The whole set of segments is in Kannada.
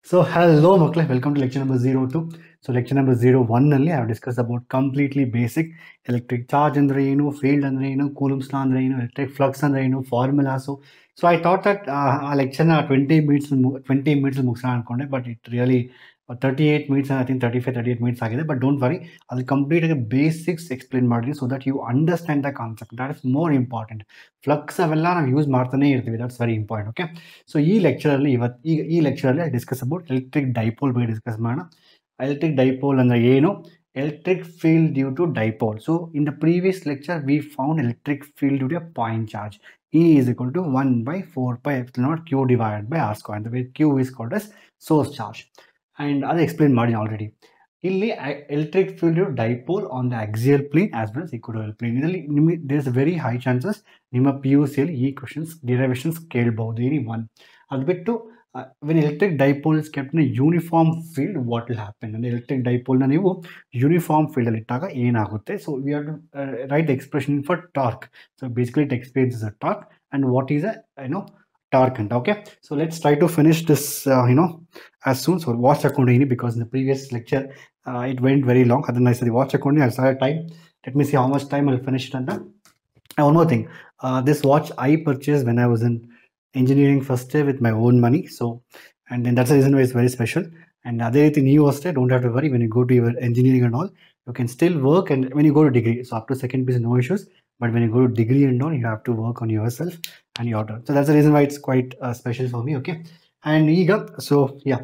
ಸೊ ಹಲೋ ಮಕ್ಕಳೇ welcome to lecture number zero two so lecture number zero ಒನ್ನಲ್ಲಿ I discuss about completely basic electric charge ಅಂದರೆ ಏನು ಫೀಲ್ಡ್ ಅಂದರೆ ಏನು ಕೂಲಮ್ಸ್ ಲಾ ಅಂದರೆ ಏನು ಎಲೆಕ್ಟ್ರಿಕ್ ಫ್ಲಕ್ಸ್ ಅಂದರೆ ಏನು formulas so I thought that ಆ ಲೆಕ್ಚರ್ನ ಟ್ವೆಂಟಿ ಮಿನಿಟ್ಸ್ ಟ್ವೆಂಟಿ ಮಿನಿಟ್ಸ್ ಮುಗಿಸೋಣ ಅನ್ಕೊಂಡೆ but it really thirty eight minutes I think thirty five thirty eight minutes ಆಗಿದೆ ಬಟ್ ಡೋಂಟ್ ವರಿ ಅದು ಕಂಪ್ಲೀಟಾಗಿ ಬೇಸಿಕ್ಸ್ ಎಕ್ಸ್ಪ್ಲೇನ್ ಮಾಡಿದ್ವಿ so that you understand the concept that is more important flux ಅವೆಲ್ಲ ನಾವು ಯೂಸ್ ಮಾಡ್ತಾನೆ ಇರ್ತೀವಿ that's very important okay so ಈ ಲೆಕ್ಚರಲ್ಲಿ ಇವತ್ತು ಈಗ ಈ ಲೆಕ್ಚರಲ್ಲಿ I discuss about electric dipole ಬಗ್ಗೆ ಡಿಸ್ಕಸ್ ಮಾಡೋಣ ಎಲೆಕ್ಟ್ರಿಕ್ ಡೈಪೋಲ್ ಅಂದರೆ ಏನು electric field due to dipole so in the previous lecture we found electric field due to point charge E is equal to 1 by 4 pi epsilon naught q divided by r square the way q is called as source charge and ಅದು ಎಕ್ಸ್ಪ್ಲೇನ್ ಮಾಡಿ ಆಲ್ರೆಡಿ ಇಲ್ಲಿ electric field dipole on the axial plane as well equatorial plane ಇದರಲ್ಲಿ ನಿಮಗೆ there is very high chances ನಿಮ್ಮ ಪಿ ಯು ಸಿಯಲ್ಲಿ ಈ ಕ್ವಶನ್ಸ್ ಡಿರೈವೇಷನ್ಸ್ ಕೇಳ್ಬೋದು ಎನಿ ಒನ್ ಅದು ಬಿಟ್ಟು when electric dipole is kept in uniform field what will happen ಅಂದರೆ ಎಲೆಕ್ಟ್ರಿಕ್ ಡೈಪೋಲ್ನ ನೀವು ಯೂನಿಫಾರ್ಮ್ ಫೀಲ್ಡಲ್ಲಿ ಇಟ್ಟಾಗ ಏನಾಗುತ್ತೆ so we are to write expression for torque so basically it experience is a torque and what is a you know torque ಅಂತ okay so let's try to finish this you know as soon so watch ಹಾಕೊಂಡಿದ್ದೀನಿ because in the previous lecture it went very long ಅದನ್ನು ಸರಿ ವಾಚ್ ಹಾಕೊಂಡು I sir time let me see how much time ಅಲ್ಲಿ ಫಿನಿಶ್ ಅಂತ one more thing this watch I purchase when I was in engineering first day with my own money so and then that's reason is very special and ಅದೇ ರೀತಿ ನೀವು ಅಷ್ಟೇ don't have to worry when you go to your engineering and all you can still work and when you go to degree so up to second piece no issues but when you go to degree and all you have to work on yourself and your turn so that's the reason why it's quite uh, special for me okay and ಈಗ so yeah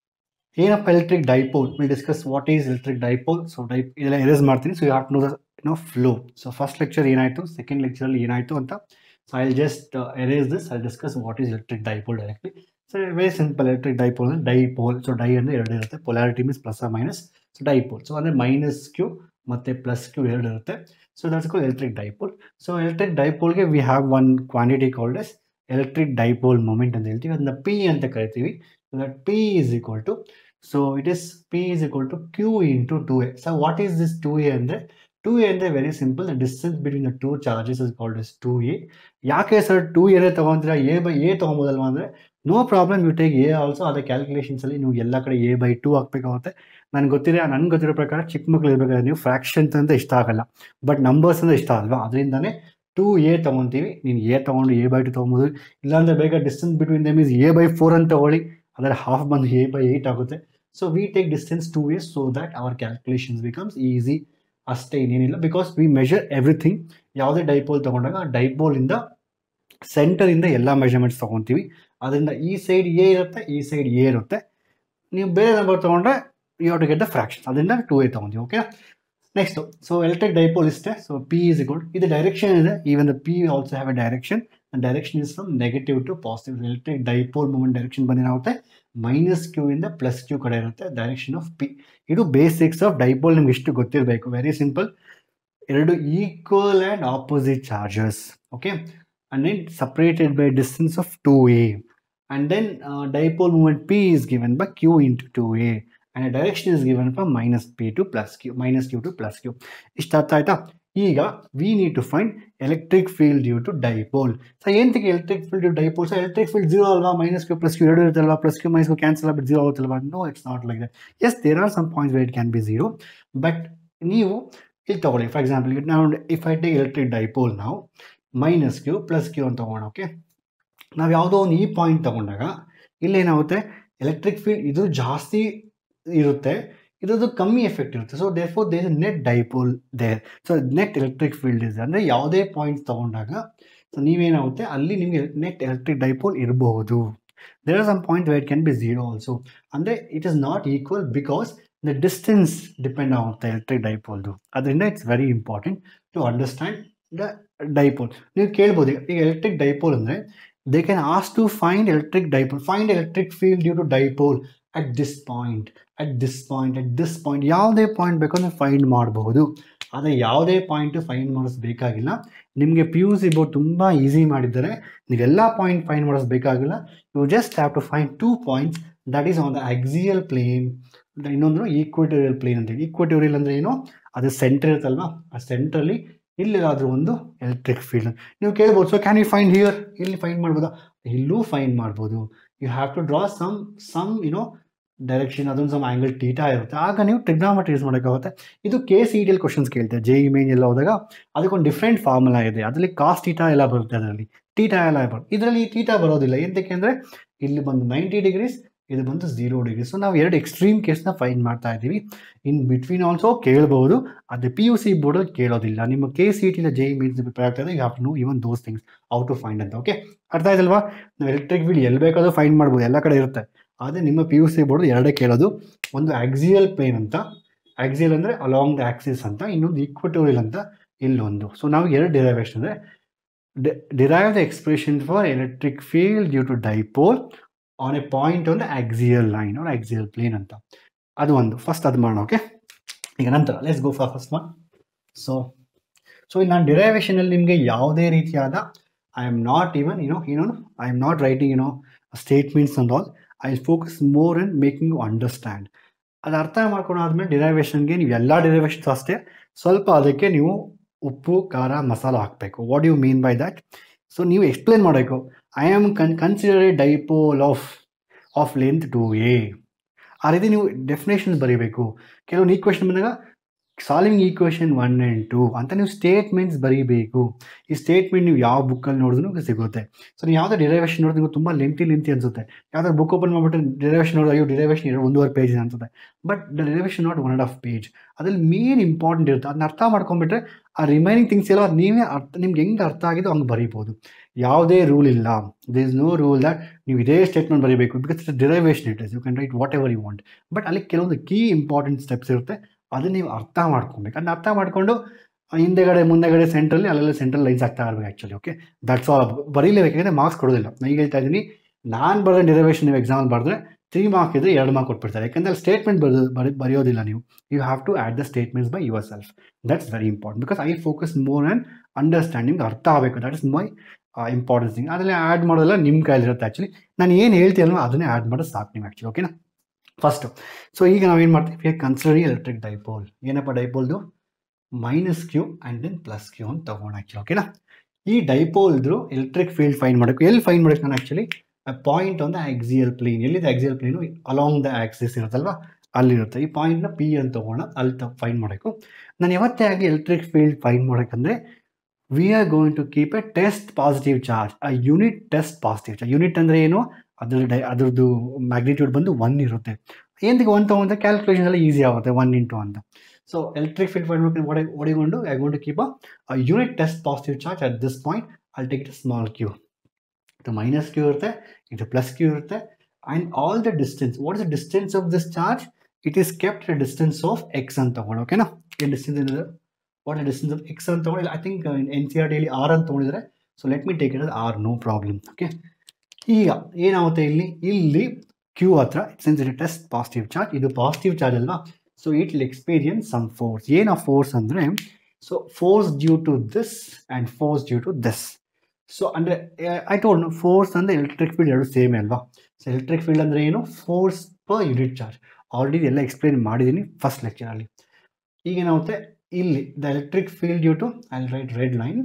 ಏನಪ್ಪ electric dipole will discuss what is electric dipole so ಡೈಪ್ ಇದೆಲ್ಲ ಎರೇಸ್ ಮಾಡ್ತೀನಿ so you have to know the know flow so first lecture ಏನಾಯಿತು ಸೆಕೆಂಡ್ ಲೆಕ್ಚರಲ್ಲಿ ಏನಾಯಿತು ಅಂತ so I just erase this I discuss what is electric dipole directly so very simple electric dipole ಅಂದರೆ ಡೈಪೋಲ್ ಸೊ ಡೈ ಅಂದರೆ ಎರಡು ಇರುತ್ತೆ polarity means plus minus so dipole so ಅಂದರೆ ಮೈನಸ್ ಕ್ಯೂ ಮತ್ತು ಪ್ಲಸ್ ಕ್ಯೂ ಎರಡು ಇರುತ್ತೆ so that's call electric dipole so electric ಡೈಪೋಲ್ಗೆ we have one quantity called as electric dipole moment ಅಂತ ಹೇಳ್ತೀವಿ ಅದನ್ನ ಪಿ ಅಂತ ಕರಿತೀವಿ so that P is equal to so it is P is equal to Q into two A so what is this two A ಅಂದರೆ ಟು ಎ ಅಂದರೆ very simple the distance between the two charges is called as two A ಯಾಕೆ ಸರ್ ಟು ಎನೇ ತೊಗೊಂತೀರಾ ಎ ಬೈ ಎ ತೊಗೊಬೋದಲ್ವಾ ಅಂದರೆ no problem you take A also ಅದೇ ಕ್ಯಾಲ್ಕುಲೇಷನ್ಸಲ್ಲಿ ನೀವು ಎಲ್ಲ ಕಡೆ ಎ ಬೈ ಟು ಹಾಕ್ಬೇಕಾಗುತ್ತೆ ನನಗೆ ಗೊತ್ತಿರೋ ನನಗೆ ಗೊತ್ತಿರೋ ಪ್ರಕಾರ ಚಿಕ್ಕ ಮಕ್ಳು ಇರಬೇಕಾದ್ರೆ ನೀವು ಫ್ರ್ಯಾಕ್ಷನ್ಸ್ ಅಂತ ಇಷ್ಟ ಆಗಲ್ಲ ಬಟ್ ನಂಬರ್ಸ್ ಅಂದರೆ ಇಷ್ಟ ಅಲ್ವಾ ಅದರಿಂದನೇ ಟು ಎ ತೊಗೊತೀವಿ ನೀನು ಎ ತೊಗೊಂಡು ಎ ಬೈ ಟು ತೊಗೊಬೋದು ಇಲ್ಲಾಂದರೆ ಬೇಗ distance between them is A by four ಅಂತ ತಗೊಳ್ಳಿ ಅದರ ಹಾಫ್ ಬಂದು ಎ ಬೈ ಏಯ್ಟ್ ಆಗುತ್ತೆ so we take distance two A so that our calculations becomes easy ಅಷ್ಟೇ ಇನ್ನೇನಿಲ್ಲ ಬಿಕಾಸ್ ವಿ ಮೆಷರ್ ಎವ್ರಿಥಿಂಗ್ ಯಾವುದೇ ಡೈಪೋಲ್ ತೊಗೊಂಡಾಗ ಆ ಡೈಪೋಲಿಂದ ಸೆಂಟರಿಂದ ಎಲ್ಲ ಮೆಷರ್ಮೆಂಟ್ಸ್ ತೊಗೊತೀವಿ ಅದರಿಂದ ಈ ಸೈಡ್ ಎ ಇರುತ್ತೆ ಈ ಸೈಡ್ ಎ ಇರುತ್ತೆ ನೀವು ಬೇರೆ ನಂಬರ್ ತೊಗೊಂಡ್ರೆ you have to get the fraction ಅದರಿಂದ ಟೂ ಎ ತೊಗೊಂತೀವಿ okay next so electric dipole ಇಷ್ಟೇ ಸೊ ಪಿ ಈಸ್ ಇಕ್ವಲ್ ಇದು ಡೈರೆಕ್ಷನ್ ಇದೆ even the P also have a direction direction is from negative to positive electric dipole moment direction ಬಂದೇನಾಗುತ್ತೆ ಮೈನಸ್ ಕ್ಯೂ ಇಂದ ಪ್ಲಸ್ ಕ್ಯೂ ಕಡೆ ಇರುತ್ತೆ ಡೈರೆಕ್ಷನ್ ಆಫ್ ಪಿ ಇದು ಬೇಸಿಕ್ಸ್ ಆಫ್ ಡೈಪೋಲ್ ನಿಮ್ಗೆ ಇಷ್ಟು ಗೊತ್ತಿರಬೇಕು ವೆರಿ ಸಿಂಪಲ್ ಎರಡು equal and opposite charges okay and then separated by a distance of 2a and then uh, dipole moment p is given by q into 2a and a direction is given from minus p to plus q minus q to plus q ಇಷ್ಟ ಅರ್ಥ ಆಯ್ತಾ ಈಗ we need to find electric field due to dipole so ಏನಂತಕ್ಕೆ electric field due dipole so electric field zero ಅಲ್ವಾ ಮೈನಸ್ ಕ್ಯೂ ಪ್ಲಸ್ ಕ್ಯೂ ಎರಡು ಇರುತ್ತಲ್ವಾ plus Q minus Q cancel ಆಗ್ಬಿಟ್ಟು ಜೀರೋ ಆಗುತ್ತಲ್ವಾ no it's not like that as there are some points where it can be zero but ನೀವು ಇಲ್ಲಿ ತಗೊಳ್ಳಿ ಫಾರ್ ಎಕ್ಸಾಂಪಲ್ ನಾವು if I take electric dipole ನಾವು ಮೈನಸ್ ಕ್ಯೂ ಪ್ಲಸ್ ಕ್ಯೂ ಅಂತ ತಗೋಣ ಓಕೆ ನಾವು ಯಾವುದೋ ಒಂದು ಈ ಪಾಯಿಂಟ್ ತಗೊಂಡಾಗ ಇಲ್ಲೇನಾಗುತ್ತೆ ಎಲೆಕ್ಟ್ರಿಕ್ ಫೀಲ್ಡ್ ಇದು ಜಾಸ್ತಿ ಇರುತ್ತೆ ಇದ್ರದ್ದು ಕಮ್ಮಿ ಎಫೆಕ್ಟ್ ಇರುತ್ತೆ so therefore there net dipole there so net electric field ಇದೆ ಅಂದರೆ ಯಾವುದೇ ಪಾಯಿಂಟ್ ತಗೊಂಡಾಗ ಸೊ ನೀವೇನಾಗುತ್ತೆ ಅಲ್ಲಿ ನಿಮಗೆ ನೆಟ್ ಎಲೆಕ್ಟ್ರಿಕ್ ಡೈಪೋಲ್ ಇರಬಹುದು there are some point wait can be zero also ಅಂದರೆ it is not equal because the distance depend ಆಗುತ್ತೆ ಎಲೆಕ್ಟ್ರಿಕ್ ಡೈಪೋಲ್ದು ಅದರಿಂದ it's very important to understand the dipole ನೀವು ಕೇಳ್ಬೋದು ಈಗ ಎಲೆಕ್ಟ್ರಿಕ್ ಡೈಪೋಲ್ ಅಂದರೆ they can ask to find electric dipole find electric field due to dipole at this point at this point at this point ಯಾವುದೇ ಪಾಯಿಂಟ್ ಬೇಕೋ ನೀವು ಫೈಂಡ್ ಮಾಡಬಹುದು ಆದರೆ ಯಾವುದೇ ಪಾಯಿಂಟು ಫೈಂಡ್ ಮಾಡಿಸ್ಬೇಕಾಗಿಲ್ಲ ನಿಮಗೆ ಪಿ ಯು ಸಿ ಬೋರ್ಡ್ ತುಂಬ ಈಸಿ ಮಾಡಿದ್ದಾರೆ ನೀವೆಲ್ಲ ಪಾಯಿಂಟ್ ಫೈಂಡ್ ಮಾಡಿಸ್ಬೇಕಾಗಿಲ್ಲ you just have to find two points that is on the axial plane ಇನ್ನೊಂದು ಈಕ್ವಿಟೋರಿಯಲ್ ಪ್ಲೇನ್ ಅಂತೇಳಿ ಈಕ್ವಿಟೋರಿಯಲ್ ಅಂದರೆ ಏನು ಅದು ಸೆಂಟರ್ ಇರುತ್ತಲ್ವಾ ಆ ಸೆಂಟ್ರಲ್ಲಿ ಇಲ್ಲೇನಾದರೂ ಒಂದು ಎಲೆಕ್ಟ್ರಿಕ್ ಫೀಲ್ಡ್ ನೀವು ಕೇಳ್ಬೋದು so can you find here ಇಲ್ಲಿ ಫೈಂಡ್ ಮಾಡ್ಬೋದಾ ಇಲ್ಲೂ ಫೈಂಡ್ ಮಾಡ್ಬೋದು you have to draw some some you know direction ಅದೊಂದು ಸಮ ಆ್ಯಂಗಲ್ ಟೀಟಾ ಇರುತ್ತೆ ಆಗ ನೀವು ಟ್ರಿಗ್ನಾಮೆಟ್ರಿ ಯೂಸ್ ಮಾಡೋಕ್ಕಾಗುತ್ತೆ ಇದು K C T L questions ಕೇಳ್ತಾರೆ ಜೆ ಇ ಮೇನ್ ಎಲ್ಲ ಹೋದಾಗ ಅದಕ್ಕೊಂದು ಡಿಫ್ರೆಂಟ್ ಫಾರ್ಮುಲಾ ಇದೆ ಅದರಲ್ಲಿ ಕಾಸ್ಟ್ ಟೀಟಾ ಎಲ್ಲ ಬರುತ್ತೆ ಅದರಲ್ಲಿ ಟೀಟಾ ಎಲ್ಲ ಬರುತ್ತೆ ಇದರಲ್ಲಿ ಟೀಟಾ ಬರೋದಿಲ್ಲ ಎಂತಕ್ಕೆ ಅಂದರೆ ಇಲ್ಲಿ ಬಂದು ನೈಂಟಿ ಡಿಗ್ರೀಸ್ ಇದು ಬಂದು ಝೀರೋ ಡಿಗ್ರಿ ಸೊ ನಾವು ಎರಡು ಎಕ್ಸ್ಟ್ರೀಮ್ ಕೇಸ್ನ ಫೈನ್ ಮಾಡ್ತಾ ಇದ್ದೀವಿ ಇನ್ ಬಿಟ್ವೀನ್ ಆಲ್ಸೋ ಕೇಳ್ಬೋದು ಅದು ಪಿ ಯು ಸಿ ಬೋರ್ಡಲ್ಲಿ ಕೇಳೋದಿಲ್ಲ ನಿಮ್ಮ ಕೆ ಸಿ ಟಿನ ಜೆ ಮೀನ್ಸ್ ಪ್ರಿಪೇರ್ ಆಗ್ತಾ ಇದೆ you have to know even those things how to find ಅಂತ ಓಕೆ ಅರ್ಥ ಆಯ್ತಲ್ವಾ ನಾವು ಎಲೆಕ್ಟ್ರಿಕ್ ಬಿಲ್ ಎಲ್ಲಿ ಬೇಕಾದ್ರೂ ಫೈಂಡ್ ಮಾಡ್ಬೋದು ಎಲ್ಲ ಕಡೆ ಇರುತ್ತೆ ಆದರೆ ನಿಮ್ಮ ಪಿ ಯು ಸಿ ಬೋರ್ಡ್ ಎರಡೇ ಕೇಳೋದು ಒಂದು ಆಕ್ಸಿಯಲ್ ಪ್ಲೇನ್ ಅಂತ ಆಕ್ಸಿಯಲ್ ಅಂದರೆ ಅಲಾಂಗ್ ದ ಆಕ್ಸಿಸ್ ಅಂತ ಇನ್ನೊಂದು ಈಕ್ವಟೋರಿಯಲ್ ಅಂತ ಇಲ್ಲೊಂದು ಸೊ ನಾವು ಎರಡು ಡಿರೈವೇಷನ್ ಅಂದರೆ derive the expression for electric field due to dipole on a point on the axial line or axial plane ಅಂತ ಅದು ಒಂದು ಫಸ್ಟ್ ಅದು ಮಾಡೋಣ ಓಕೆ ಈಗ ನಂತರ let's go for first one so so ಇಲ್ಲಿ ನಾನು ಡಿರೈವೇಷನಲ್ಲಿ ನಿಮಗೆ ಯಾವುದೇ ರೀತಿಯಾದ I am not even you know ಏನೋ I am not writing you know statements and all I focus more and making you understand ಅದು ಅರ್ಥ ಮಾಡ್ಕೊಂಡಾದ್ಮೇಲೆ ಡಿರೈವೇಷನ್ಗೆ ನೀವು ಎಲ್ಲ ಡಿರೈವೇಷನ್ಸ್ ಅಷ್ಟೇ ಸ್ವಲ್ಪ ಅದಕ್ಕೆ ನೀವು ಉಪ್ಪು ಖಾರ ಮಸಾಲ ಹಾಕಬೇಕು what you mean by that so ನೀವು ಎಕ್ಸ್ಪ್ಲೇನ್ ಮಾಡಬೇಕು I am con consider a dipole of of length two A ಆ ರೀತಿ ನೀವು ಡೆಫಿನೇಷನ್ಸ್ ಬರೀಬೇಕು ಕೆಲವೊಂದು ಈಕ್ವೇಷನ್ ಬಂದಾಗ solving equation one and two ಅಂತ ನೀವು ಸ್ಟೇಟ್ಮೆಂಟ್ಸ್ ಬರೀಬೇಕು ಈ ಸ್ಟೇಟ್ಮೆಂಟ್ ನೀವು ಯಾವ ಬುಕ್ಕಲ್ಲಿ ನೋಡಿದ್ರು ಸಿಗುತ್ತೆ ಸೊ ನೀವು ಯಾವುದೇ ಡಿರೈವೇಷನ್ ನೋಡಿದ್ರೆ ನಿಮ್ಗೆ ತುಂಬ ಲೆಂತಿ ಲೆಂತಿ ಅನ್ಸುತ್ತೆ ಯಾವ್ದಾದ್ರು ಬುಕ್ ಓಪನ್ ಮಾಡಿಬಿಟ್ಟು ಡಿರೈವೇಷನ್ ನೋಡಿ ಅಯ್ಯೋ ಡಿರೈವೇಷನ್ ಎರಡು ಒಂದೂವರೆ ಪೇಜ್ ಅನ್ಸುತ್ತೆ but the derivation not one and half page ಅದ್ರಲ್ಲಿ ಮೇನ್ ಇಂಪಾರ್ಟೆಂಟ್ ಇರುತ್ತೆ ಅದನ್ನ ಅರ್ಥ ಮಾಡ್ಕೊಂಡ್ಬಿಟ್ರೆ ಆ ರಿಮೈನಿಂಗ್ ಥಿಂಗ್ಸ್ ಎಲ್ಲ ನೀವೇ ಅರ್ಥ ನಿಮ್ಗೆ ಹೆಂಗೆ ಅರ್ಥ ಆಗಿದೋ ಹಂಗೆ ಬರೀಬೋದು ಯಾವುದೇ ರೂಲ್ ಇಲ್ಲ there is no rule that ನೀವು ಇದೇ ಸ್ಟೇಟ್ಮೆಂಟ್ ಬರೀಬೇಕು because it's derivation it is you can write whatever you want but ಅಲ್ಲಿ ಕೆಲವೊಂದು ಕೀ ಇಂಪಾರ್ಟೆಂಟ್ ಸ್ಟೆಪ್ಸ್ ಇರುತ್ತೆ ಅದನ್ನ ನೀವು ಅರ್ಥ ಮಾಡ್ಕೊಬೇಕು ಅದನ್ನ ಅರ್ಥ ಮಾಡಿಕೊಂಡು ಹಿಂದೆಗಡೆ ಮುಂದೆಗಡೆ ಸೆಂಟ್ರಲ್ಲಿ ಅಲ್ಲೆಲ್ಲ ಸೆಂಟ್ರಲ್ ಲೈನ್ಸ್ ಆಗ್ತಾ ಇರಬೇಕು ಆ್ಯಕ್ಚುಲಿ ಓಕೆ ದಟ್ಸ್ ಆಲ್ ಬರೀಲೇಬೇಕಾದ್ರೆ ಮಾರ್ಕ್ಸ್ ಕೊಡೋದಿಲ್ಲ ನಾನು ಈಗ ಹೇಳ್ತಾ ಇದ್ದೀನಿ ನಾನು ಬರೆದ ಡಿರೈವೇಷನ್ ನೀವು ಎಕ್ಸಾಮ್ ಬರೆದ್ರೆ ತ್ರೀ ಮಾರ್ಕ್ ಇದ್ರೆ ಎರಡು ಮಾರ್ಕ್ ಕೊಟ್ಬಿಡ್ತಾರೆ ಯಾಕಂದ್ರೆ ಅಲ್ಲಿ ಸ್ಟೇಟ್ಮೆಂಟ್ ಬರೆದು ಬರಿ ಬರೆಯೋದಿಲ್ಲ ನೀವು you have to add the statements by yourself that's very important because I focus more and understanding ಅರ್ಥ ಆಗಬೇಕು that is my importance thing ಅದರಲ್ಲಿ ಆ್ಯಡ್ ಮಾಡೋದೆಲ್ಲ ನಿಮ್ಮ ಕೈಲಿರುತ್ತೆ ಆ್ಯಕ್ಚುಲಿ ನಾನು ಏನು ಹೇಳ್ತೀನೋ ಅದನ್ನೇ ಆ್ಯಡ್ ಮಾಡೋದು ಸಾಕು ನೀವು ಆ್ಯಕ್ಚುಲಿ ಓಕೆನಾ ಫಸ್ಟು ಸೊ ಈಗ ನಾವೇನು ಮಾಡ್ತೀವಿ ಕನ್ಸಿಡರಿಂಗ್ ಎಲೆಕ್ಟ್ರಿಕ್ ಡೈಪೋಲ್ ಏನಪ್ಪ ಡೈಪೋಲ್ದು minus Q and then plus Q ಅಂತ ತಗೋಣ ಆ್ಯಕ್ಚುಲಿ ಓಕೆನಾ ಈ ಡೈಪೋಲ್ದು ಎಲೆಕ್ಟ್ರಿಕ್ ಫೀಲ್ಡ್ ಫೈನ್ ಮಾಡೋಕ್ಕೆ ಎಲ್ಲಿ ಫೈನ್ ಮಾಡೋಕ್ಕೆ ನಾನು actually point on the axial plane ಎಲ್ಲಿದೆ axial plane along the axis ಇರುತ್ತಲ್ವಾ ಅಲ್ಲಿರುತ್ತೆ ಈ ಪಾಯಿಂಟ್ನ ಪಿ ಅಂತ ತಗೋಣ ಅಲ್ಲಿ ತ ಫೈನ್ ಮಾಡಬೇಕು ನಾನು ಯಾವತ್ತೇ ಆಗಿ ಎಲೆಕ್ಟ್ರಿಕ್ ಫೀಲ್ಡ್ ಫೈನ್ ಮಾಡೋಕ್ಕಂದ್ರೆ we are going to keep a test positive charge ಆ unit test positive charge unit ಅಂದರೆ ಏನು ಅದ್ರ ಡೈ ಅದ್ರದ್ದು ಮ್ಯಾಗ್ನಿಟ್ಯೂಡ್ ಬಂದು ಒನ್ ಇರುತ್ತೆ ಏನಕ್ಕೆ ಒನ್ ತೊಗೊಂಡ್ರೆ ಕ್ಯಾಲ್ಕುಲೇಷನ್ ಎಲ್ಲ ಈಸಿ ಆಗುತ್ತೆ ಒನ್ ಇಂಟು ಅಂತ ಸೊ ಎಲೆಕ್ಟ್ರಿಕ್ ಫೀಲ್ಡ್ ಫೈನ್ ಒಡೆ ಒಡೆಗೊಂಡು I going to keep a unit test positive charge at this point ಅಲ್ಲಿ ಟೇಕ್ ಇಟ್ ಸ್ಮಾಲ್ ಕ್ಯೂ ಇದು ಮೈನಸ್ ಕ್ಯೂ ಇರುತ್ತೆ ಇದು ಪ್ಲಸ್ ಕ್ಯೂ ಇರುತ್ತೆ and all the distance what is the distance of this charge it is kept distance of X ಅಂತ ತಗೊಂಡು ಓಕೆನಾ ಏನು ಡಿಸ್ಟೆನ್ಸ್ ಏನಿದೆ ವಾಟ್ ಡಿಸ್ಟೆನ್ಸ್ ಆಫ್ ಎಕ್ಸ್ ಅಂತ ತಗೊಂಡು I think N C R ಟಿಲಿ ಆರ್ ಅಂತ ತೊಗೊಂಡಿದ್ದಾರೆ so let me take it R no problem okay ಈಗ ಏನಾಗುತ್ತೆ ಇಲ್ಲಿ ಇಲ್ಲಿ ಕ್ಯೂ ಹತ್ರ since it test positive charge ಇದು ಪಾಸಿಟಿವ್ ಚಾರ್ಜ್ ಅಲ್ವಾ so it will experience some force ಏನು ಆ ಫೋರ್ಸ್ ಅಂದರೆ so force due to this and force due to this so ಅಂದರೆ ಐ ಟೋಲ್ಡ್ ಫೋರ್ಸ್ ಅಂದರೆ ಎಲೆಕ್ಟ್ರಿಕ್ ಫೀಲ್ಡ್ ಎರಡು ಸೇಮ್ ಅಲ್ವಾ ಸೊ ಎಲೆಕ್ಟ್ರಿಕ್ ಫೀಲ್ಡ್ ಅಂದರೆ ಏನು force per unit charge already ಎಲ್ಲ ಎಕ್ಸ್ಪ್ಲೇನ್ ಮಾಡಿದ್ದೀನಿ ಫಸ್ಟ್ ಲೆಕ್ಚರಲ್ಲಿ ಈಗೇನಾಗುತ್ತೆ ಇಲ್ಲಿ the electric field due to I write red line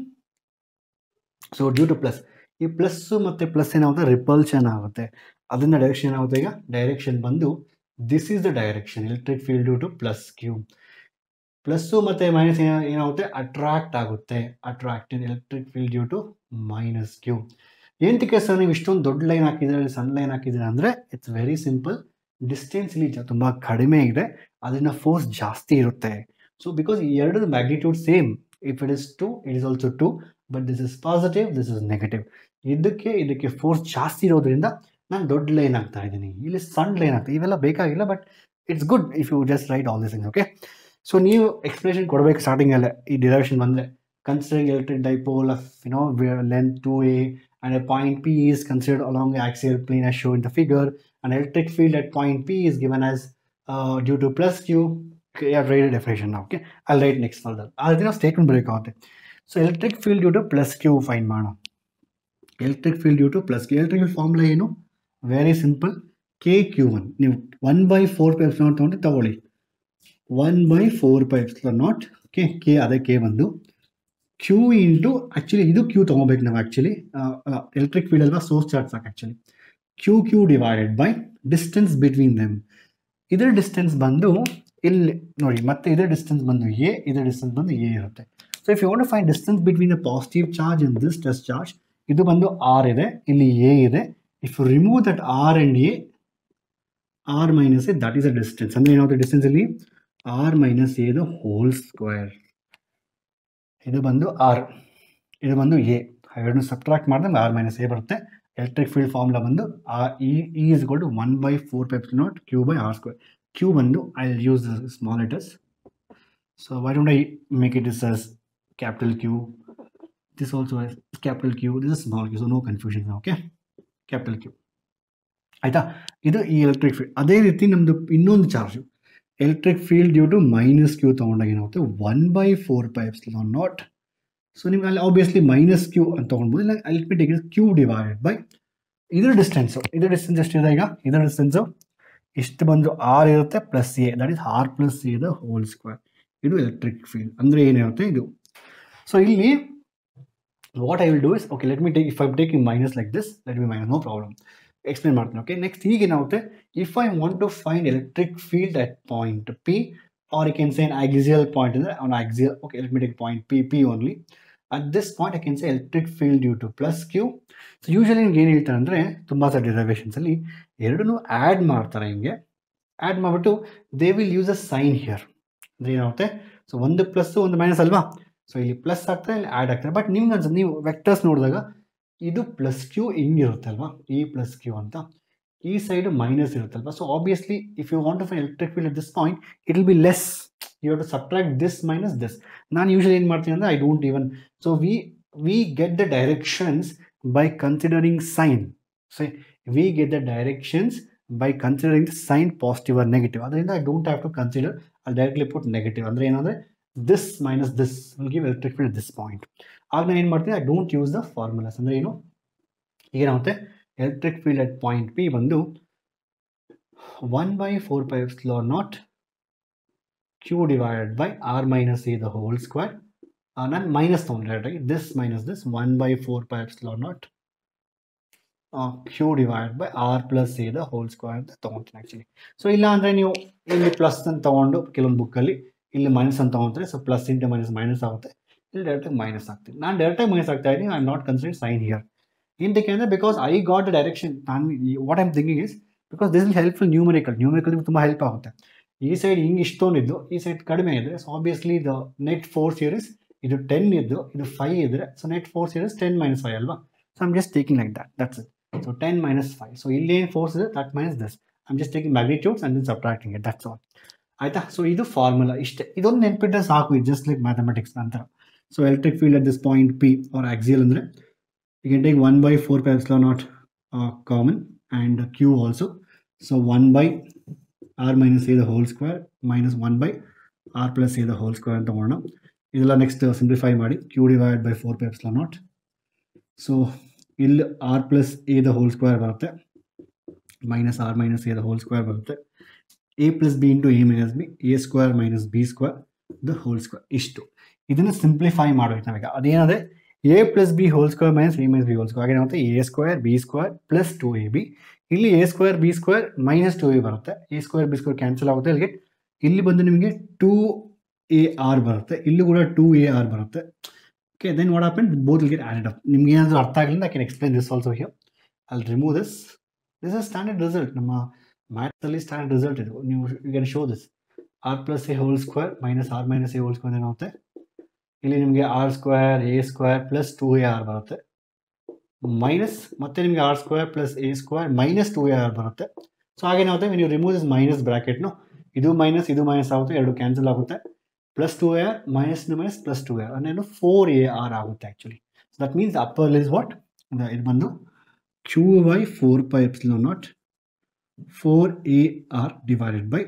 so due to plus ಈ ಪ್ಲಸ್ಸು ಮತ್ತು ಪ್ಲಸ್ ಏನಾಗುತ್ತೆ ರಿಪಲ್ಷನ್ ಆಗುತ್ತೆ ಅದರಿಂದ ಡೈರೆಕ್ಷನ್ ಏನಾಗುತ್ತೆ ಈಗ ಡೈರೆಕ್ಷನ್ ಬಂದು this is the direction electric field due to plus Q plus ಮತ್ತು ಮೈನಸ್ ಏನಾಗುತ್ತೆ ಅಟ್ರಾಕ್ಟ್ ಆಗುತ್ತೆ attract electric field due to minus Q ಏನಕ್ಕೆ ಸರ್ ನೀವು ಇಷ್ಟೊಂದು ದೊಡ್ಡ ಲೈನ್ ಹಾಕಿದ್ರೆ ಸಣ್ಣ ಲೈನ್ ಹಾಕಿದ್ರೆ ಅಂದರೆ ಇಟ್ಸ್ ವೆರಿ ಸಿಂಪಲ್ ಡಿಸ್ಟೆನ್ಸ್ ಇಲ್ಲಿ ತುಂಬ ಕಡಿಮೆ ಇದೆ ಅದರಿಂದ ಫೋರ್ಸ್ ಜಾಸ್ತಿ ಇರುತ್ತೆ ಸೊ ಬಿಕಾಸ್ ಈ ಎರಡು magnitude same if it is two it is also two but this is positive this is negative ಇದಕ್ಕೆ ಇದಕ್ಕೆ ಫೋರ್ಸ್ ಜಾಸ್ತಿ ಇರೋದ್ರಿಂದ ನಾನು ದೊಡ್ಡ ಲೈನ್ ಆಗ್ತಾ ಇದ್ದೀನಿ ಇಲ್ಲಿ ಸಣ್ಣ ಲೈನ್ ಆಗ್ತಾ ಇವೆಲ್ಲ ಬೇಕಾಗಿಲ್ಲ but it's good if you just write all this okay so ನೀವು ಎಕ್ಸ್ಪ್ಲೇಷನ್ ಕೊಡಬೇಕು ಸ್ಟಾರ್ಟಿಂಗಲ್ಲೇ ಈ ಡಿರೈವೇಷನ್ ಬಂದರೆ considering electric dipole of you know length two A and a point P is considered along the axial plane as shown in the figure. An electric field at point P is given as uh, due to plus Q. Okay, I have written a definition now. Okay, I'll write next further. I'll think of statement break out. So electric field due to plus Q find ಮಾಡೋಣ electric field due to plus K electric formula ಏನು very simple K Q one ನೀವು one by four pipes naught ತೊಗೊಂಡು ತಗೊಳ್ಳಿ one by four pipes naught K K ಅದೇ ಕೆ ಬಂದು ಕ್ಯೂ ಇಂಟು ಆ್ಯಕ್ಚುಲಿ ಇದು ಕ್ಯೂ ತೊಗೋಬೇಕು ನಾವು ಆ್ಯಕ್ಚುಲಿ ಎಲೆಕ್ಟ್ರಿಕ್ ಫೀಲ್ಡ್ ಅಲ್ವಾ ಸೋರ್ಸ್ ಚಾರ್ಜ್ ಸಾಕು actually Q Q divided by distance between them ಇದರ ಡಿಸ್ಟೆನ್ಸ್ ಬಂದು ಇಲ್ಲಿ ನೋಡಿ ಮತ್ತೆ ಇದರ ಡಿಸ್ಟೆನ್ಸ್ ಬಂದು ಎ ಇದರ ಡಿಸ್ಟೆನ್ಸ್ ಬಂದು ಎ ಇರುತ್ತೆ so if you want find distance between the positive charge in this test charge ಇದು ಬಂದು ಆರ್ ಇದೆ ಇಲ್ಲಿ ಎ ಇದೆ if you remove that R and A R minus A that is a distance ಅಂದರೆ ಏನಾಗುತ್ತೆ ಡಿಸ್ಟೆನ್ಸ್ ಇಲ್ಲಿ R minus A the whole square ಇದು ಬಂದು ಆರ್ ಇದು ಬಂದು ಎ ಎರಡನ್ನು ಸಬ್ಟ್ರಾಕ್ಟ್ ಮಾಡಿದ್ರೆ ಆರ್ ಮೈನಸ್ ಎ ಬರುತ್ತೆ ಎಲೆಕ್ಟ್ರಿಕ್ ಫೀಲ್ಡ್ ಫಾರ್ಮುಲಾ ಬಂದು R E E is to one by four pipes naught Q by R square Q ಬಂದು I use small letters so why don't I make it is as capital Q this also capital Q this is small Q so no confusion okay capital Q ಆಯಿತಾ ಇದು ಈ ಎಲೆಕ್ಟ್ರಿಕ್ ಫೀಲ್ಡ್ ಅದೇ ರೀತಿ ನಮ್ಮದು ಇನ್ನೊಂದು charge electric field due to minus Q ತೊಗೊಂಡಾಗ ಏನಾಗುತ್ತೆ one by four pipes naught so ನಿಮ್ಗೆ ಅಲ್ಲಿ ಆಬ್ವಿಯಸ್ಲಿ ಮೈನಸ್ ಕ್ಯೂ ಅಂತ ತೊಗೊಳ್ಬೋದು ಇಲ್ಲ ಅಲ್ಲಿ be take Q divided by ಇದರ ಡಿಸ್ಟೆನ್ಸು ಇದರ ಡಿಸ್ಟೆನ್ಸ್ ಎಷ್ಟಿದೆ ಈಗ ಇದರ ಡಿಸ್ಟೆನ್ಸು ಇಷ್ಟು ಬಂದು ಆರ್ ಇರುತ್ತೆ plus A that is R plus A the whole square ಇದು ಎಲೆಕ್ಟ್ರಿಕ್ ಫೀಲ್ಡ್ ಅಂದರೆ ಏನಿರುತ್ತೆ ಇದು ಸೊ ಇಲ್ಲಿ what I will do is okay let me take if I taking minus like this let me minus no problem explain ಮಾಡ್ತೀನಿ ಓಕೆ ನೆಕ್ಸ್ಟ್ ಈಗ ಏನಾಗುತ್ತೆ if I want to find electric field at point P or I can say an axial point ಅಂದರೆ on axial okay let me take point P P only at this point I can say electric field due to plus Q so usually ನಿಮ್ಗೆ ಏನು ಹೇಳ್ತಾರೆ ಅಂದರೆ ತುಂಬ ಸಲ ಡಿರವೇಷನ್ಸಲ್ಲಿ ಎರಡನ್ನೂ ಆ್ಯಡ್ ಮಾಡ್ತಾರೆ ಹಿಂಗೆ ಆ್ಯಡ್ ಮಾಡಿಬಿಟ್ಟು they will use a sign here ಅಂದರೆ ಏನಾಗುತ್ತೆ ಸೊ ಒಂದು ಪ್ಲಸ್ ಒಂದು ಮೈನಸ್ ಅಲ್ವಾ ಸೊ ಇಲ್ಲಿ ಪ್ಲಸ್ ಆಗ್ತಾರೆ ಇಲ್ಲಿ ಆ್ಯಡ್ ಆಗ್ತಾರೆ ಬಟ್ ನಿಮ್ಗೆ ಅನ್ಸುತ್ತೆ ನೀವು ವೆಕ್ಟರ್ಸ್ ನೋಡಿದಾಗ ಇದು ಪ್ಲಸ್ ಕ್ಯೂ ಹಿಂಗಿರುತ್ತಲ್ವಾ ಇ ಪ್ಲಸ್ ಕ್ಯೂ ಅಂತ ಈ ಸೈಡ್ ಮೈನಸ್ ಇರುತ್ತಲ್ವಾ so obviously if you want to find electric field at this point it will be less you have to subtract this minus this ನಾನು ಯೂಶಲಿ ಏನು ಮಾಡ್ತೀನಿ ಅಂದರೆ I don't even so we we get the directions by considering sign so we get the directions by considering the sign positive or negative ಅದರಿಂದ I don't have to consider I directly put negative ಅಂದರೆ ಏನಂದರೆ this minus this will give electric field this point ಆಗ ನಾನು ಏನು ಮಾಡ್ತೀನಿ I don't use the formulas ಅಂದರೆ ಏನು ಏನಾಗುತ್ತೆ electric field at point P ಬಂದು one by four pi epsilon naught q divided by r minus A the whole square ನಾನು ಮೈನಸ್ ತೊಗೊಂಡು ಡೈರೆಕ್ಟಾಗಿ this minus this one by four pi epsilon naught q divide by r plus A the whole square ಅಂತ ತೊಗೊತೀನಿ ಆ್ಯಕ್ಚುಲಿ ಸೊ ಇಲ್ಲ ಅಂದರೆ ನೀವು ಇಲ್ಲಿ ಪ್ಲಸ್ ಅಂತ ತೊಗೊಂಡು ಕೆಲವೊಂದು ಬುಕ್ಕಲ್ಲಿ ಇಲ್ಲಿ ಮೈನಸ್ ಅಂತ ತೊಗೊಂತಾರೆ so plus into minus minus ಆಗುತ್ತೆ ಇಲ್ಲಿ ಡೈರೆಕ್ಟಾಗಿ ಮೈನಸ್ ಆಗ್ತೀನಿ ನಾನು ಡೈರೆಕ್ಟಾಗಿ ಮೈನಸ್ ಆಗ್ತಾ ಇದ್ದೀನಿ I am not consider sign here ಏನಕ್ಕೆ ಅಂದರೆ ಬಿಕಾಸ್ ಐ ಗಾಟ್ ಡೈರೆಕ್ಷನ್ ನಾನು what I'm thinking is because this is helpful numerical numerical ತುಂಬ ಹೆಲ್ಪ್ ಆಗುತ್ತೆ ಈ ಸೈಡ್ ಹಿಂಗೆ ಇಷ್ಟೊಂದಿದ್ದು ಈ ಸೈಡ್ ಕಡಿಮೆ ಇದ್ದರೆ so obviously the net force here is ಇದು ಟೆನ್ ಇದ್ದು ಇದು ಫೈವ್ ಇದ್ದರೆ so net force here is ten minus five ಅಲ್ವಾ so I'm just taking like that that's it so ten minus five so ಇಲ್ಲಿ ಏನು ಫೋರ್ಸ್ ಇದೆ that minus this I'm just taking magnitudes and then subtracting it that's all ಆಯಿತಾ ಸೊ ಇದು ಫಾರ್ಮುಲಾ ಇಷ್ಟೇ ಇದೊಂದು ನೆನ್ಪಿಟ್ರೆ ಸಾಕು ಇದು ಜಸ್ಟ್ ಲೈಕ್ ಮ್ಯಾಥಮೆಟಿಕ್ಸ್ ನಂತರ so electric field at this point P r axial ಅಂದರೆ you can take 1 by 4 pi epsilon naught uh, common and q also so 1 by r minus a the whole square minus 1 by r plus a the whole square ಅಂತ ಮಾಡೋಣ ಇದೆಲ್ಲ ನೆಕ್ಸ್ಟ್ ಸಿಂಪ್ಲಿಫೈ ಮಾಡಿ q divide by four pi epsilon naught so ಇಲ್ಲಿ r plus A the whole square ಬರುತ್ತೆ minus r minus A the whole square ಬರುತ್ತೆ a plus b into a minus b a square minus b square the whole square ಇಷ್ಟು ಇದನ್ನು ಸಿಂಪ್ಲಿಫೈ ಮಾಡಬೇಕು ನಾವೀಗ ಅದೇನಂದರೆ a plus b whole square minus a minus b whole square ಹಾಗೆ a square b square plus two A b ಇಲ್ಲಿ a square b square minus two a ಬರುತ್ತೆ a square b square cancel ಆಗುತ್ತೆ ಅಲ್ಲಿಗೆ ಇಲ್ಲಿ ಬಂದು ನಿಮಗೆ ಟೂ ಎ ಆರ್ ಬರುತ್ತೆ ಇಲ್ಲಿ ಕೂಡ ಟೂ ಎ ಆರ್ ಬರುತ್ತೆ okay then what happen both get added up ನಿಮ್ಗೆ ಏನಾದರೂ ಅರ್ಥ ಆಗಲಿಲ್ಲ I can explain this also here ಅಲ್ಲಿ remove this this is standard result ನಮ್ಮ ಮ್ಯಾಥ್ಸಲ್ಲಿ ಸ್ಟ್ಯಾಂಡರ್ಡ್ ರಿಸಲ್ಟ್ ಇದು ನೀವು you can show this r plus a whole square minus r minus a whole square ಏನಾಗುತ್ತೆ ಇಲ್ಲಿ ನಿಮಗೆ r square a square plus two a r ಬರುತ್ತೆ ಮೈನಸ್ ಮತ್ತೆ ನಿಮಗೆ r square plus a square minus two a r ಬರುತ್ತೆ ಸೊ ಹಾಗೇನಾಗುತ್ತೆ ನೀವು ರಿಮೂವ್ ದಿಸ್ ಮೈನಸ್ ಬ್ರಾಕೆಟ್ನು ಇದು ಮೈನಸ್ ಇದು ಮೈನಸ್ ಆಗುತ್ತೆ ಎರಡು ಕ್ಯಾನ್ಸಲ್ ಆಗುತ್ತೆ plus two a R minus minus plus two a r ಅನ್ನೇನು ಫೋರ್ ಎ ಆರ್ ಆಗುತ್ತೆ actually so that means upper is what ಇದು ಬಂದು q by four pi epsilon naught four a r divided by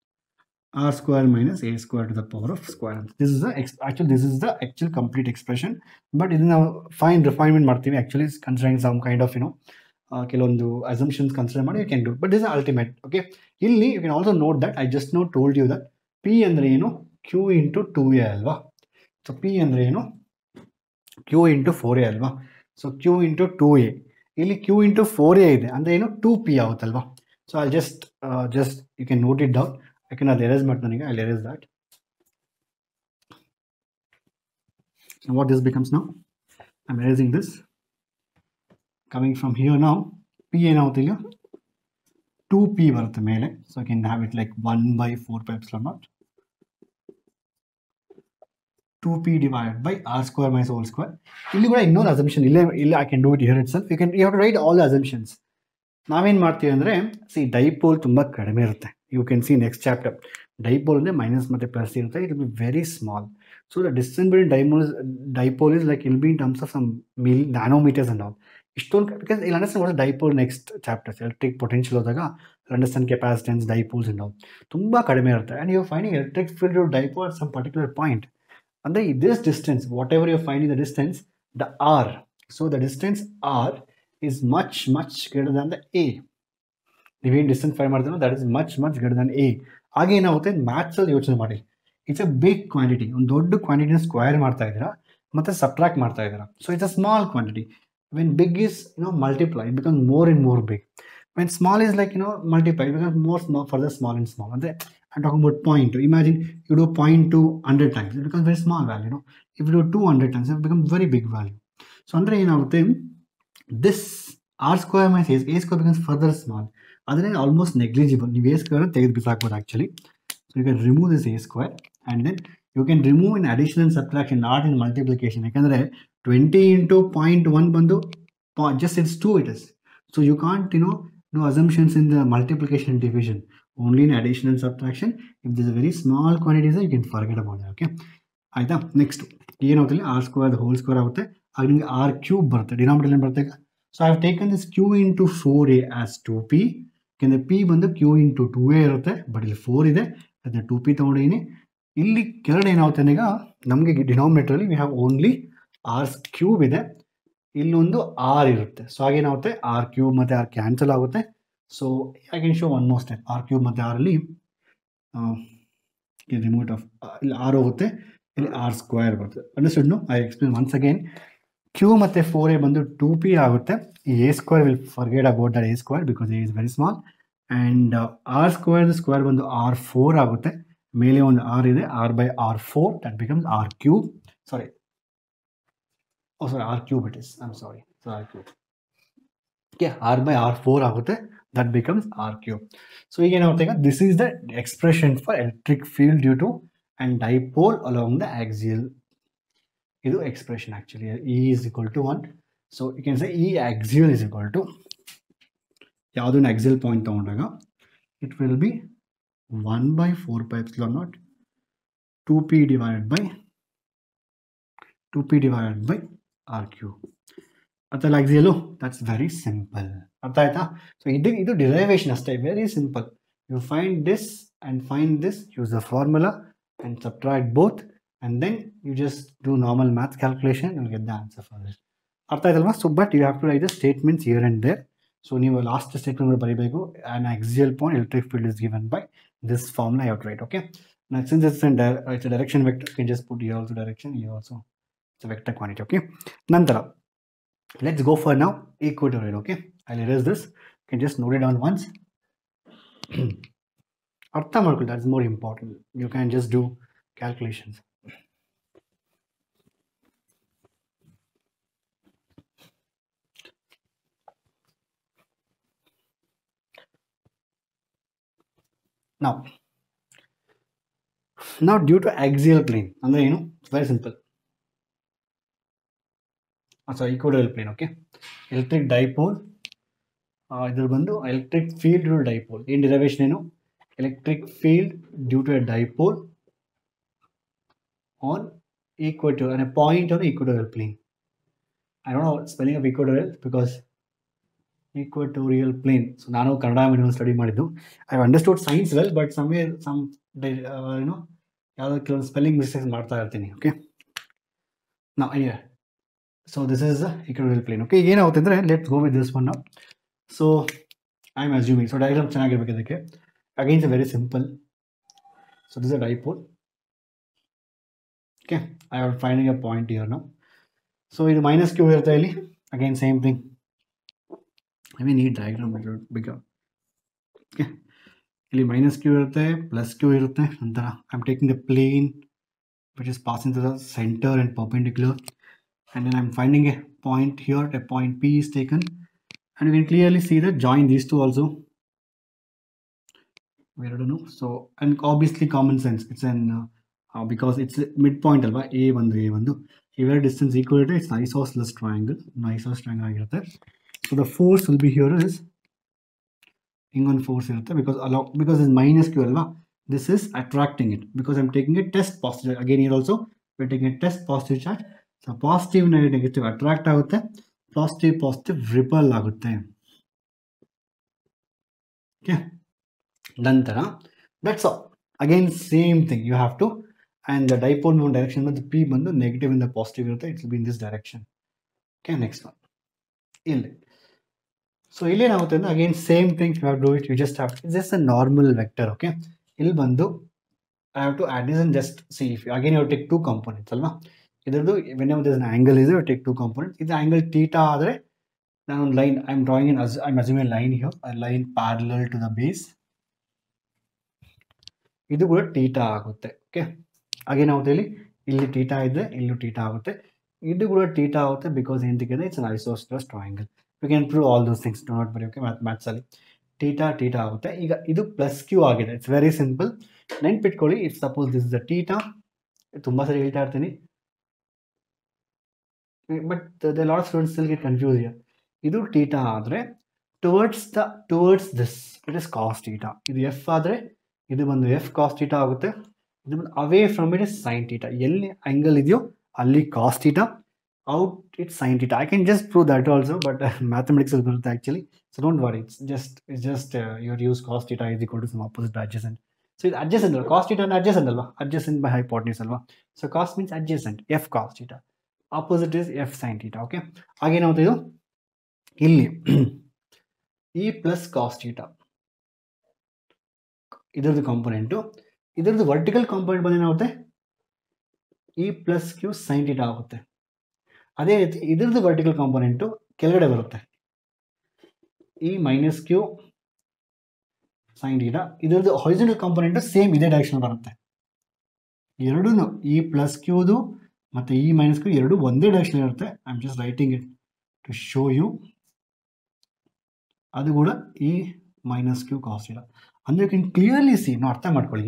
r square minus a square to the power of square this is the ex- actually this is the actual complete expression but ಇದನ್ನ ನಾವು ಫೈನ್ ರಿಫೈನ್ಮೆಂಟ್ ಮಾಡ್ತೀವಿ actually considering some kind of you know ಕೆಲವೊಂದು ಅಸಂಪ್ಷನ್ಸ್ ಕನ್ಸಿಡರ್ ಮಾಡಿ you can do but this ultimate okay ಇಲ್ಲಿ you can also note that I just now told you that P ಅಂದರೆ ಏನು ಕ್ಯೂ ಇಂಟು ಟೂ ಎ ಅಲ್ವಾ ಸೊ ಪಿ ಅಂದರೆ ಏನು ಕ್ಯೂ ಇಂಟು ಫೋರ್ ಎ ಅಲ್ವಾ so q into two a ಇಲ್ಲಿ ಕ್ಯೂ ಇಂಟು ಫೋರ್ ಎ ಇದೆ ಅಂದರೆ ಏನು ಟೂ ಪಿ ಆಗುತ್ತಲ್ವಾ so I just just you can note it down ಯಾಕಂದ್ರೆ ಅದು ಎರೇಸ್ ಮಾಡ್ತಾನೆ ನನಗೆ I erase that what this becomes now i'm erasing this coming from here now p ಏನಾಗುತ್ತೆ ಈಗ ಟೂ ಪಿ ಬರುತ್ತೆ ಮೇಲೆ so I can have it like one by four by epsilon not two P divided by R square mice whole square ಇಲ್ಲಿ ಕೂಡ ಇನ್ನೊಂದು ಅಸಂಪ್ಷನ್ ಇಲ್ಲೇ ಇಲ್ಲಿ I can do it here it self you can you have to right all the assumptions ನಾವೇನು ಮಾಡ್ತೀವಿ ಅಂದರೆ ಸಿ ಡೈಪೋಲ್ ತುಂಬ ಕಡಿಮೆ ಇರುತ್ತೆ you can C next chapter dipole ಅಂದರೆ ಮೈನಸ್ ಮತ್ತು ಪ್ಲಸ್ ಇರುತ್ತೆ it will be very small so the distance between dipole dipole is like will be in terms of some milli nanometers and all ಇಷ್ಟೊಂದು ಬಿಕಾಸ್ ಇಲ್ಲಿ understand what dipole next chapters electric potential ಹೋದಾಗ understand capacitance dipoles and all ತುಂಬ ಕಡಿಮೆ ಇರುತ್ತೆ and you finding electric field dipole at some particular point ಅಂದರೆ this distance whatever you finding the distance the r so the distance r is much much greater than the A ನೀವೇನು ಡಿಸ್ಟೆನ್ಸ್ ಫೈಂಡ್ ಮಾಡ್ತೀರೋ that is much much greater than a ಹಾಗೆ ಏನಾಗುತ್ತೆ ಮ್ಯಾಥ್ಸಲ್ಲಿ ಯೋಚನೆ ಮಾಡಿ ಇಟ್ಸ್ ಅ ಬಿಗ್ ಕ್ವಾಂಟಿಟಿ ಒಂದು ದೊಡ್ಡ ಕ್ವಾಂಟಿಟಿನ ಸ್ಕ್ವೈರ್ ಮಾಡ್ತಾ ಇದ್ದೀರಾ ಮತ್ತು ಸಬ್ಟ್ರಾಕ್ಟ್ ಮಾಡ್ತಾ ಇದ್ದೀರಾ so it's a small quantity when big is you know multiply it become more in more big when small is like you know multiply it become more small for the small in small ಅಂದರೆ I talk about point imagine you do point two hundred times it become very small value no if you do two hundred times it become very big value so ಅಂದರೆ ಏನಾಗುತ್ತೆ this r square mice minus a square becomes further small ಆದರೆ ಆಲ್ಮೋಸ್ಟ್ ನೆಗ್ಲಿಜಿಬಲ್ ನೀವು ಎ ಸ್ಕ್ವೇರ್ ತೆಗೆದು ಬಿಸಾಕ್ಬೋದು actually so you can remove this a square and then you can remove in addition and subtraction not in multiplication ಯಾಕಂದರೆ ಟ್ವೆಂಟಿ ಇಂಟು ಪಾಯಿಂಟ್ ಒನ್ ಬಂದು just it's two it is so you can't you know no assumptions in the multiplication and division only in addition and subtraction if this very small quantities you can forget about okay ಆಯಿತಾ ನೆಕ್ಸ್ಟ್ ಏನಾಗುತ್ತೆ ಆರ್ ಸ್ಕ್ವೇರ್ ಹೋಲ್ ಸ್ಕ್ವೇರ್ ಆಗುತ್ತೆ ಆಗ ನಿಮಗೆ ಆರ್ ಕ್ಯೂಬ್ ಬರುತ್ತೆ ಡಿನಾಮಿನೇಟರ್ ಬರುತ್ತೆ so I have taken this q into four a as two P ಯಾಕೆಂದರೆ ಪಿ ಬಂದು ಕ್ಯೂ ಇಂಟು ಟೂ ಎ ಇರುತ್ತೆ ಬಟ್ ಇಲ್ಲಿ ಫೋರ್ ಇದೆ ಅದನ್ನ ಟು ಪಿ ತೊಗೊಂಡಿದ್ದೀನಿ ಇಲ್ಲಿ ಕೆಳಗಡೆ ಏನಾಗುತ್ತೆ ಈಗ ನಮಗೆ ಡಿನಾಮಿನೇಟರಲ್ಲಿ we have only r cube ಇದೆ ಇಲ್ಲೊಂದು ಆರ್ ಇರುತ್ತೆ ಸೊ ಹಾಗೇನಾಗುತ್ತೆ ಆರ್ ಕ್ಯೂಬ್ ಮತ್ತು ಆರ್ ಕ್ಯಾನ್ಸಲ್ ಆಗುತ್ತೆ so I can show one more step r cube ಮತ್ತು ಆರಲ್ಲಿ ರಿಮೋಟ್ ಆಫ್ ಇಲ್ಲಿ ಆರ್ ಹೋಗುತ್ತೆ ಇಲ್ಲಿ ಆರ್ ಸ್ಕ್ವೇರ್ ಬರುತ್ತೆ ಅಂಡರ್ಸ್ಟುಡ್ನು I explain once again q ಮತ್ತು ಫೋರ್ ಎ ಬಂದು ಟೂ ಪಿ ಆಗುತ್ತೆ ಈ a square will forget about that a square because a is very small and r square square ಬಂದು ಆರ್ ಫೋರ್ ಆಗುತ್ತೆ ಮೇಲೆ ಒಂದು ಆರ್ ಇದೆ r by r four that becomes r cube sorry oh sorry r cube it is I am sorry so r cube okay r by r four ಆಗುತ್ತೆ that becomes r cube so ಈಗ ಏನಾಗುತ್ತೆ ಈಗ this is the expression for electric field due to and dipole along the axial ಇದು expression actually E is equal to one so you can say E axial is equal to ಯಾವುದೊಂದು ಆಕ್ಸಿಯಲ್ ಪಾಯಿಂಟ್ ತೊಗೊಂಡಾಗ it will be one by four pi epsilon naught two P divided by two P divided by r q ಅರ್ಥಲ್ಲ ಆಕ್ಸಿಯಲು ದಟ್ಸ್ ವೆರಿ ಸಿಂಪಲ್ ಅರ್ಥ ಆಯ್ತಾ ಸೊ ಇದು ಇದು ಡಿರೈವೇಷನ್ ಅಷ್ಟೇ very simple you find this and find this use the formula and subtract both and then you just do normal math calculation and get the answer for this ಅರ್ಥ ಆಯ್ತಲ್ವಾ so but you have to write the statements here and there so ನೀವು ಲಾಸ್ಟ್ ಸ್ಟೇಟ್ಮೆಂಟ್ ಬರೀಬೇಕು and axial point electric field is given by this ಫಾರ್ಮ್ನ have to write okay since it's it's direction vector can just put you also direction you also it's vector quantity okay ನಂತರ ಲೆಟ್ಸ್ ಗೋ ಫಾರ್ ನಾವು equatorial okay I erase this can just note it on once ಅರ್ಥ ಮಾಡ್ಕೊಳ್ಳಿ that is more important you can just do calculations now now due to axial plane ಅಂದ್ರೆ ಏನು very simple sorry equatorial plane okay electric dipole ಇದ್ರ ಬಂದು ಎಲೆಕ್ಟ್ರಿಕ್ ಫೀಲ್ಡ್ ಡೈಪೋಲ್ ಏನು ಡಿರೈವೇಷನ್ ಏನು electric field due to a dipole on equatorial on a point on equatorial plane I don't know spelling of equatorial because equatorial plane so ನಾನು ಕನ್ನಡ ಮೀಡಿಯಂ ಸ್ಟಡಿ ಮಾಡಿದ್ದು I understood science well but someway some ಏನೋ ಯಾವುದೋ ಕೆಲವೊಂದು ಸ್ಪೆಲ್ಲಿಂಗ್ ಮಿಸ್ಟೇಕ್ಸ್ ಮಾಡ್ತಾ ಇರ್ತೀನಿ ಓಕೆ ನಾ ಅಯ್ಯ so this is equatorial plane okay ಏನಾಗುತ್ತೆ ಅಂದರೆ let's go with this one so I am assuming so diagram ಚೆನ್ನಾಗಿರ್ಬೇಕು ಇದಕ್ಕೆ against very simple so this a dipole okay I are finding a point here ನಾವು ಸೊ ಇದು ಮೈನಸ್ ಕ್ಯೂ ಇರುತ್ತೆ ಇಲ್ಲಿ again same thing I mean ಈ ಡಯಾಗ್ರಾಮ್ ಬಿಗ ಓಕೆ ಇಲ್ಲಿ ಮೈನಸ್ ಕ್ಯೂ ಇರುತ್ತೆ ಪ್ಲಸ್ ಕ್ಯೂ ಇರುತ್ತೆ ನಂತರ I am taking the plane which is passing to the centre and perpendicular and then I'm finding a point here, a point P is taken, and you can clearly see the join these two also. We don't know. So, and obviously common sense. It's an uh, uh, because it's a midpoint alva A ಒಂದು A ಒಂದು ಇವೆರಡು distance equal to it's an isosceles triangle. No isosceles triangle ಆಗಿರುತ್ತೆ. So the force will be here is ಹಿಂಗೊಂದು force ಇರುತ್ತೆ because along because it's minus q ಅಲ್ವಾ this is attracting it because I'm taking a test positive again here also we're taking a test positive charge so positive negative attract ಆಗುತ್ತೆ ಪಾಸಿಟಿವ್ ಪಾಸಿಟಿವ್ ರಿಪಲ್ ಆಗುತ್ತೆ ಓಕೆ ನಂತರ that's all again same thing you have to and the dipole ಒಂದು ಡೈರೆಕ್ಷನ್ ಬಂದು ಪಿ ಬಂದು ನೆಗೆಟಿವ್ ಇಂದ ಪಾಸಿಟಿವ್ ಇರುತ್ತೆ it's be in this direction okay next one ಇಲ್ಲಿ ಸೊ ಇಲ್ಲೇನಾಗುತ್ತೆ ಅಂದ್ರೆ again same thing you have do it you just have just a normal vector okay ಇಲ್ಲಿ ಬಂದು I have to add is an just see if again you take two components ಅಲ್ವಾ ಇದರದ್ದು ವೆನ್ ಎವರ್ ದಿಸ್ ಆಂಗಲ್ ಇದೆ ಟೇಕ್ ಟೂ ಕಾಂಪೋನೆಂಟ್ ಇದು ಆಂಗಲ್ ಟೀಟಾ ಆದರೆ ನಾನು ಒಂದು line I am drawing in I am assume a line here I line parallel to the base ಇದು ಕೂಡ ಟೀಟಾ ಆಗುತ್ತೆ ಓಕೆ ಹಾಗೆ ನಾವು ಇಲ್ಲಿ ಇಲ್ಲಿ ಟೀಟಾ ಇದ್ರೆ ಇಲ್ಲೂ ಟೀಟಾ ಆಗುತ್ತೆ ಇದು ಕೂಡ ಟೀಟಾ ಆಗುತ್ತೆ ಬಿಕಾಸ್ ಏನಂತಿದೆ it's an isosceles triangle we can prove all those things not ಬರಿ ಓಕೆ ಮ್ಯಾಥ್ ಮ್ಯಾಥ್ಸಲ್ಲಿ ಟೀಟಾ ಟೀಟಾ ಆಗುತ್ತೆ ಈಗ ಇದು ಪ್ಲಸ್ ಕ್ಯೂ ಆಗಿದೆ ಇಟ್ಸ್ ವೆರಿ ಸಿಂಪಲ್ ನೆನ್ಪಿಟ್ಕೊಳ್ಳಿ if suppose this the theta ತುಂಬ ಸರಿ ಹೇಳ್ತಾ ಇರ್ತೀನಿ but the lot students will get confuse here ಇದು ಟೀಟಾ ಆದರೆ towards the towards this it is cos theta ಇದು ಎಫ್ ಆದರೆ ಇದು ಬಂದು ಎಫ್ ಕಾಸ್ ಟೀಟಾ ಆಗುತ್ತೆ ಇದು ಬಂದು away from it is sine theta ಎಲ್ಲಿ ಆ್ಯಂಗಲ್ ಇದೆಯೋ ಅಲ್ಲಿ cos theta out it sine theta I can just prove that also but mathematics ಬರುತ್ತೆ actually so don't worry it's just it's just your use cos theta is equal to some opposite adjacent so ಇದು ಅಡ್ಜಸೆಂಟ್ ಅಲ್ವಾ ಕಾಸ್ ಟೀಟಾ ಅಡ್ಜಸೆಂಟ್ ಅಲ್ವಾ ಅಡ್ಜಸೆಂಟ್ ಬೈ ಹೈಪಾಟ್ನೀಸ್ ಅಲ್ವಾ so cos means adjacent F cos theta opposite is F sine theta okay ಹಾಗೇನಾಗುತ್ತೆ ಇದು ಇಲ್ಲಿ ಇ ಪ್ಲಸ್ ಕಾಸ್ ಟೀಟಾ ಇದರದ್ದು ಕಾಂಪೊನೆಂಟು ಇದರದ್ದು ವರ್ಟಿಕಲ್ ಕಾಂಪೊನೆಂಟ್ ಬಂದು ಏನಾಗುತ್ತೆ E plus q sine theta ಆಗುತ್ತೆ ಅದೇ ರೀತಿ ಇದರದ್ದು ವರ್ಟಿಕಲ್ ಕಾಂಪೊನೆಂಟು ಕೆಳಗಡೆ ಬರುತ್ತೆ E minus q sine theta ಇದರದ್ದು ಹಾರಿಜೆಂಟಲ್ ಕಾಂಪೊನೆಂಟು ಸೇಮ್ ಇದೇ ಡೈರೆಕ್ಷನ್ ಬರುತ್ತೆ ಎರಡೂ ಇ ಪ್ಲಸ್ ಕ್ಯೂದು ಮತ್ತು ಇ ಮೈನಸ್ ಕ್ಯೂ ಎರಡು ಒಂದೇ ಡೈರೆಕ್ಷನ್ ಇರುತ್ತೆ I am just writing it to show you ಅದು ಕೂಡ ಇ ಮೈನಸ್ ಕ್ಯೂ ಕಾಸ್ಟ್ ಇಲ್ಲ ಅಂದರೆ ಯು ಕ್ಯಾನ್ ಕ್ಲಿಯರ್ಲಿ ಸಿ ನಾವು ಅರ್ಥ ಮಾಡ್ಕೊಳ್ಳಿ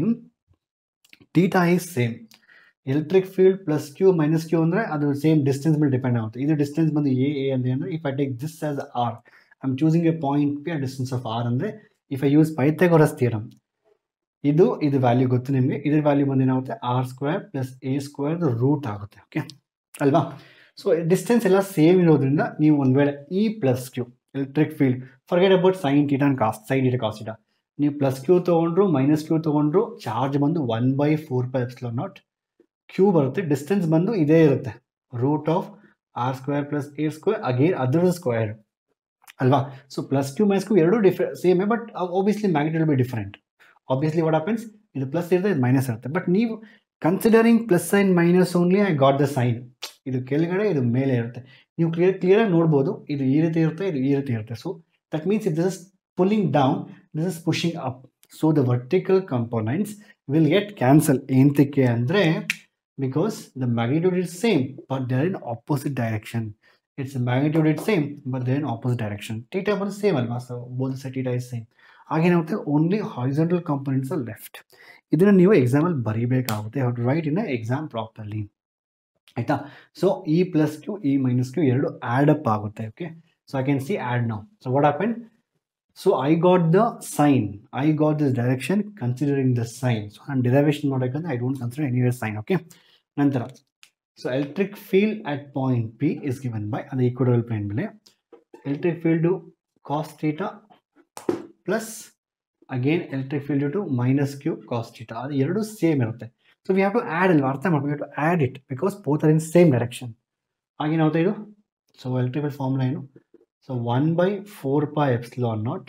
theta is same electric field plus Q minus q ಅಂದರೆ ಅದು ಸೇಮ್ ಡಿಸ್ಟೆನ್ಸ್ ಮೇಲೆ ಡಿಪೆಂಡ್ ಆಗುತ್ತೆ ಇದು ಡಿಸ್ಟೆನ್ಸ್ ಬಂದು ಎ ಎ ಅಂದರೆ ಅಂದರೆ if I take this as r I am choosing a point P ಆ ಡಿಸ್ಟೆನ್ಸ್ ಆಫ್ ಆರ್ ಅಂದರೆ if I use Pythagoras theorem ಇದು ಇದು ವ್ಯಾಲ್ಯೂ ಗೊತ್ತು ನಿಮಗೆ ಇದ್ರ ವ್ಯಾಲ್ಯೂ ಬಂದು ಏನಾಗುತ್ತೆ r square plus a square root ಆಗುತ್ತೆ ಓಕೆ ಅಲ್ವಾ ಸೊ ಡಿಸ್ಟೆನ್ಸ್ ಎಲ್ಲ ಸೇಮ್ ಇರೋದ್ರಿಂದ ನೀವು ಒಂದು ವೇಳೆ E plus q electric field forget about sine theta and cos sine theta cos theta ನೀವು ಪ್ಲಸ್ ಕ್ಯೂ ತೊಗೊಂಡ್ರು ಮೈನಸ್ ಕ್ಯೂ ತೊಗೊಂಡ್ರು ಚಾರ್ಜ್ ಬಂದು one by four by epsilon naught q ಬರುತ್ತೆ ಡಿಸ್ಟೆನ್ಸ್ ಬಂದು ಇದೇ ಇರುತ್ತೆ root of r square plus a square again other square ಅಲ್ವಾ so plus Q minus q ಎರಡು ಡಿಫ್ರೆ ಸೇಮೇ but obviously magnet be different obviously what happens ಇದು ಪ್ಲಸ್ ಇರುತ್ತೆ ಇದು ಮೈನಸ್ ಇರುತ್ತೆ ಬಟ್ ನೀವು considering plus sign minus only I got the sign ಇದು ಕೆಳಗಡೆ ಇದು ಮೇಲೆ ಇರುತ್ತೆ ನೀವು ಕ್ಲಿಯರ್ ಕ್ಲಿಯರಾಗಿ ನೋಡ್ಬೋದು ಇದು ಈ ರೀತಿ ಇರುತ್ತೆ ಇದು ಈ ರೀತಿ ಇರುತ್ತೆ so that means it this is pulling down this is pushing up so the vertical components will get cancel ಏನಕ್ಕೆ ಅಂದರೆ because the magnitude is same but they're in opposite direction it's magnitude it same but they're in opposite direction theta ಬಂದು ಸೇಮ್ ಅಲ್ವಾ ಸೊ ಬೋಲ್ ಸೆ ಟೀಟಾ ಇಸ್ ಸೇಮ್ ಹಾಗೇನಾಗುತ್ತೆ only horizontal components are left ಇದನ್ನು ನೀವು ಎಕ್ಸಾಮಲ್ಲಿ ಬರೀಬೇಕಾಗುತ್ತೆ how to write in exam properly ಆಯಿತಾ so E plus q E minus q ಎರಡು ಆ್ಯಡ್ ಅಪ್ ಆಗುತ್ತೆ okay so I can see add now so what happen so I got the sign I got this direction considering the sign so ನಾನು ಡಿರೈವೇಷನ್ ಮಾಡಬೇಕಂದ್ರೆ I don't consider any sign okay ನಂತರ so electric field at point P is given by ಅದು ಈಕ್ವಡಲ್ ಪ್ಲೇನ್ ಮೇಲೆ electric field cos theta plus again electric field to minus q cos theta ಅದು ಎರಡು ಸೇಮ್ ಇರುತ್ತೆ so we have to add ಅಲ್ವಾ ಅರ್ಥ ಮಾಡ್ಬೇಕು to add it because both are in same direction ಹಾಗೇನಾಗುತ್ತೆ ಇದು ಸೊ ಎಲೆಕ್ಟ್ರಿಕಲ್ ಫಾರ್ಮುಲಾ ಏನು so one by four pi epsilon naught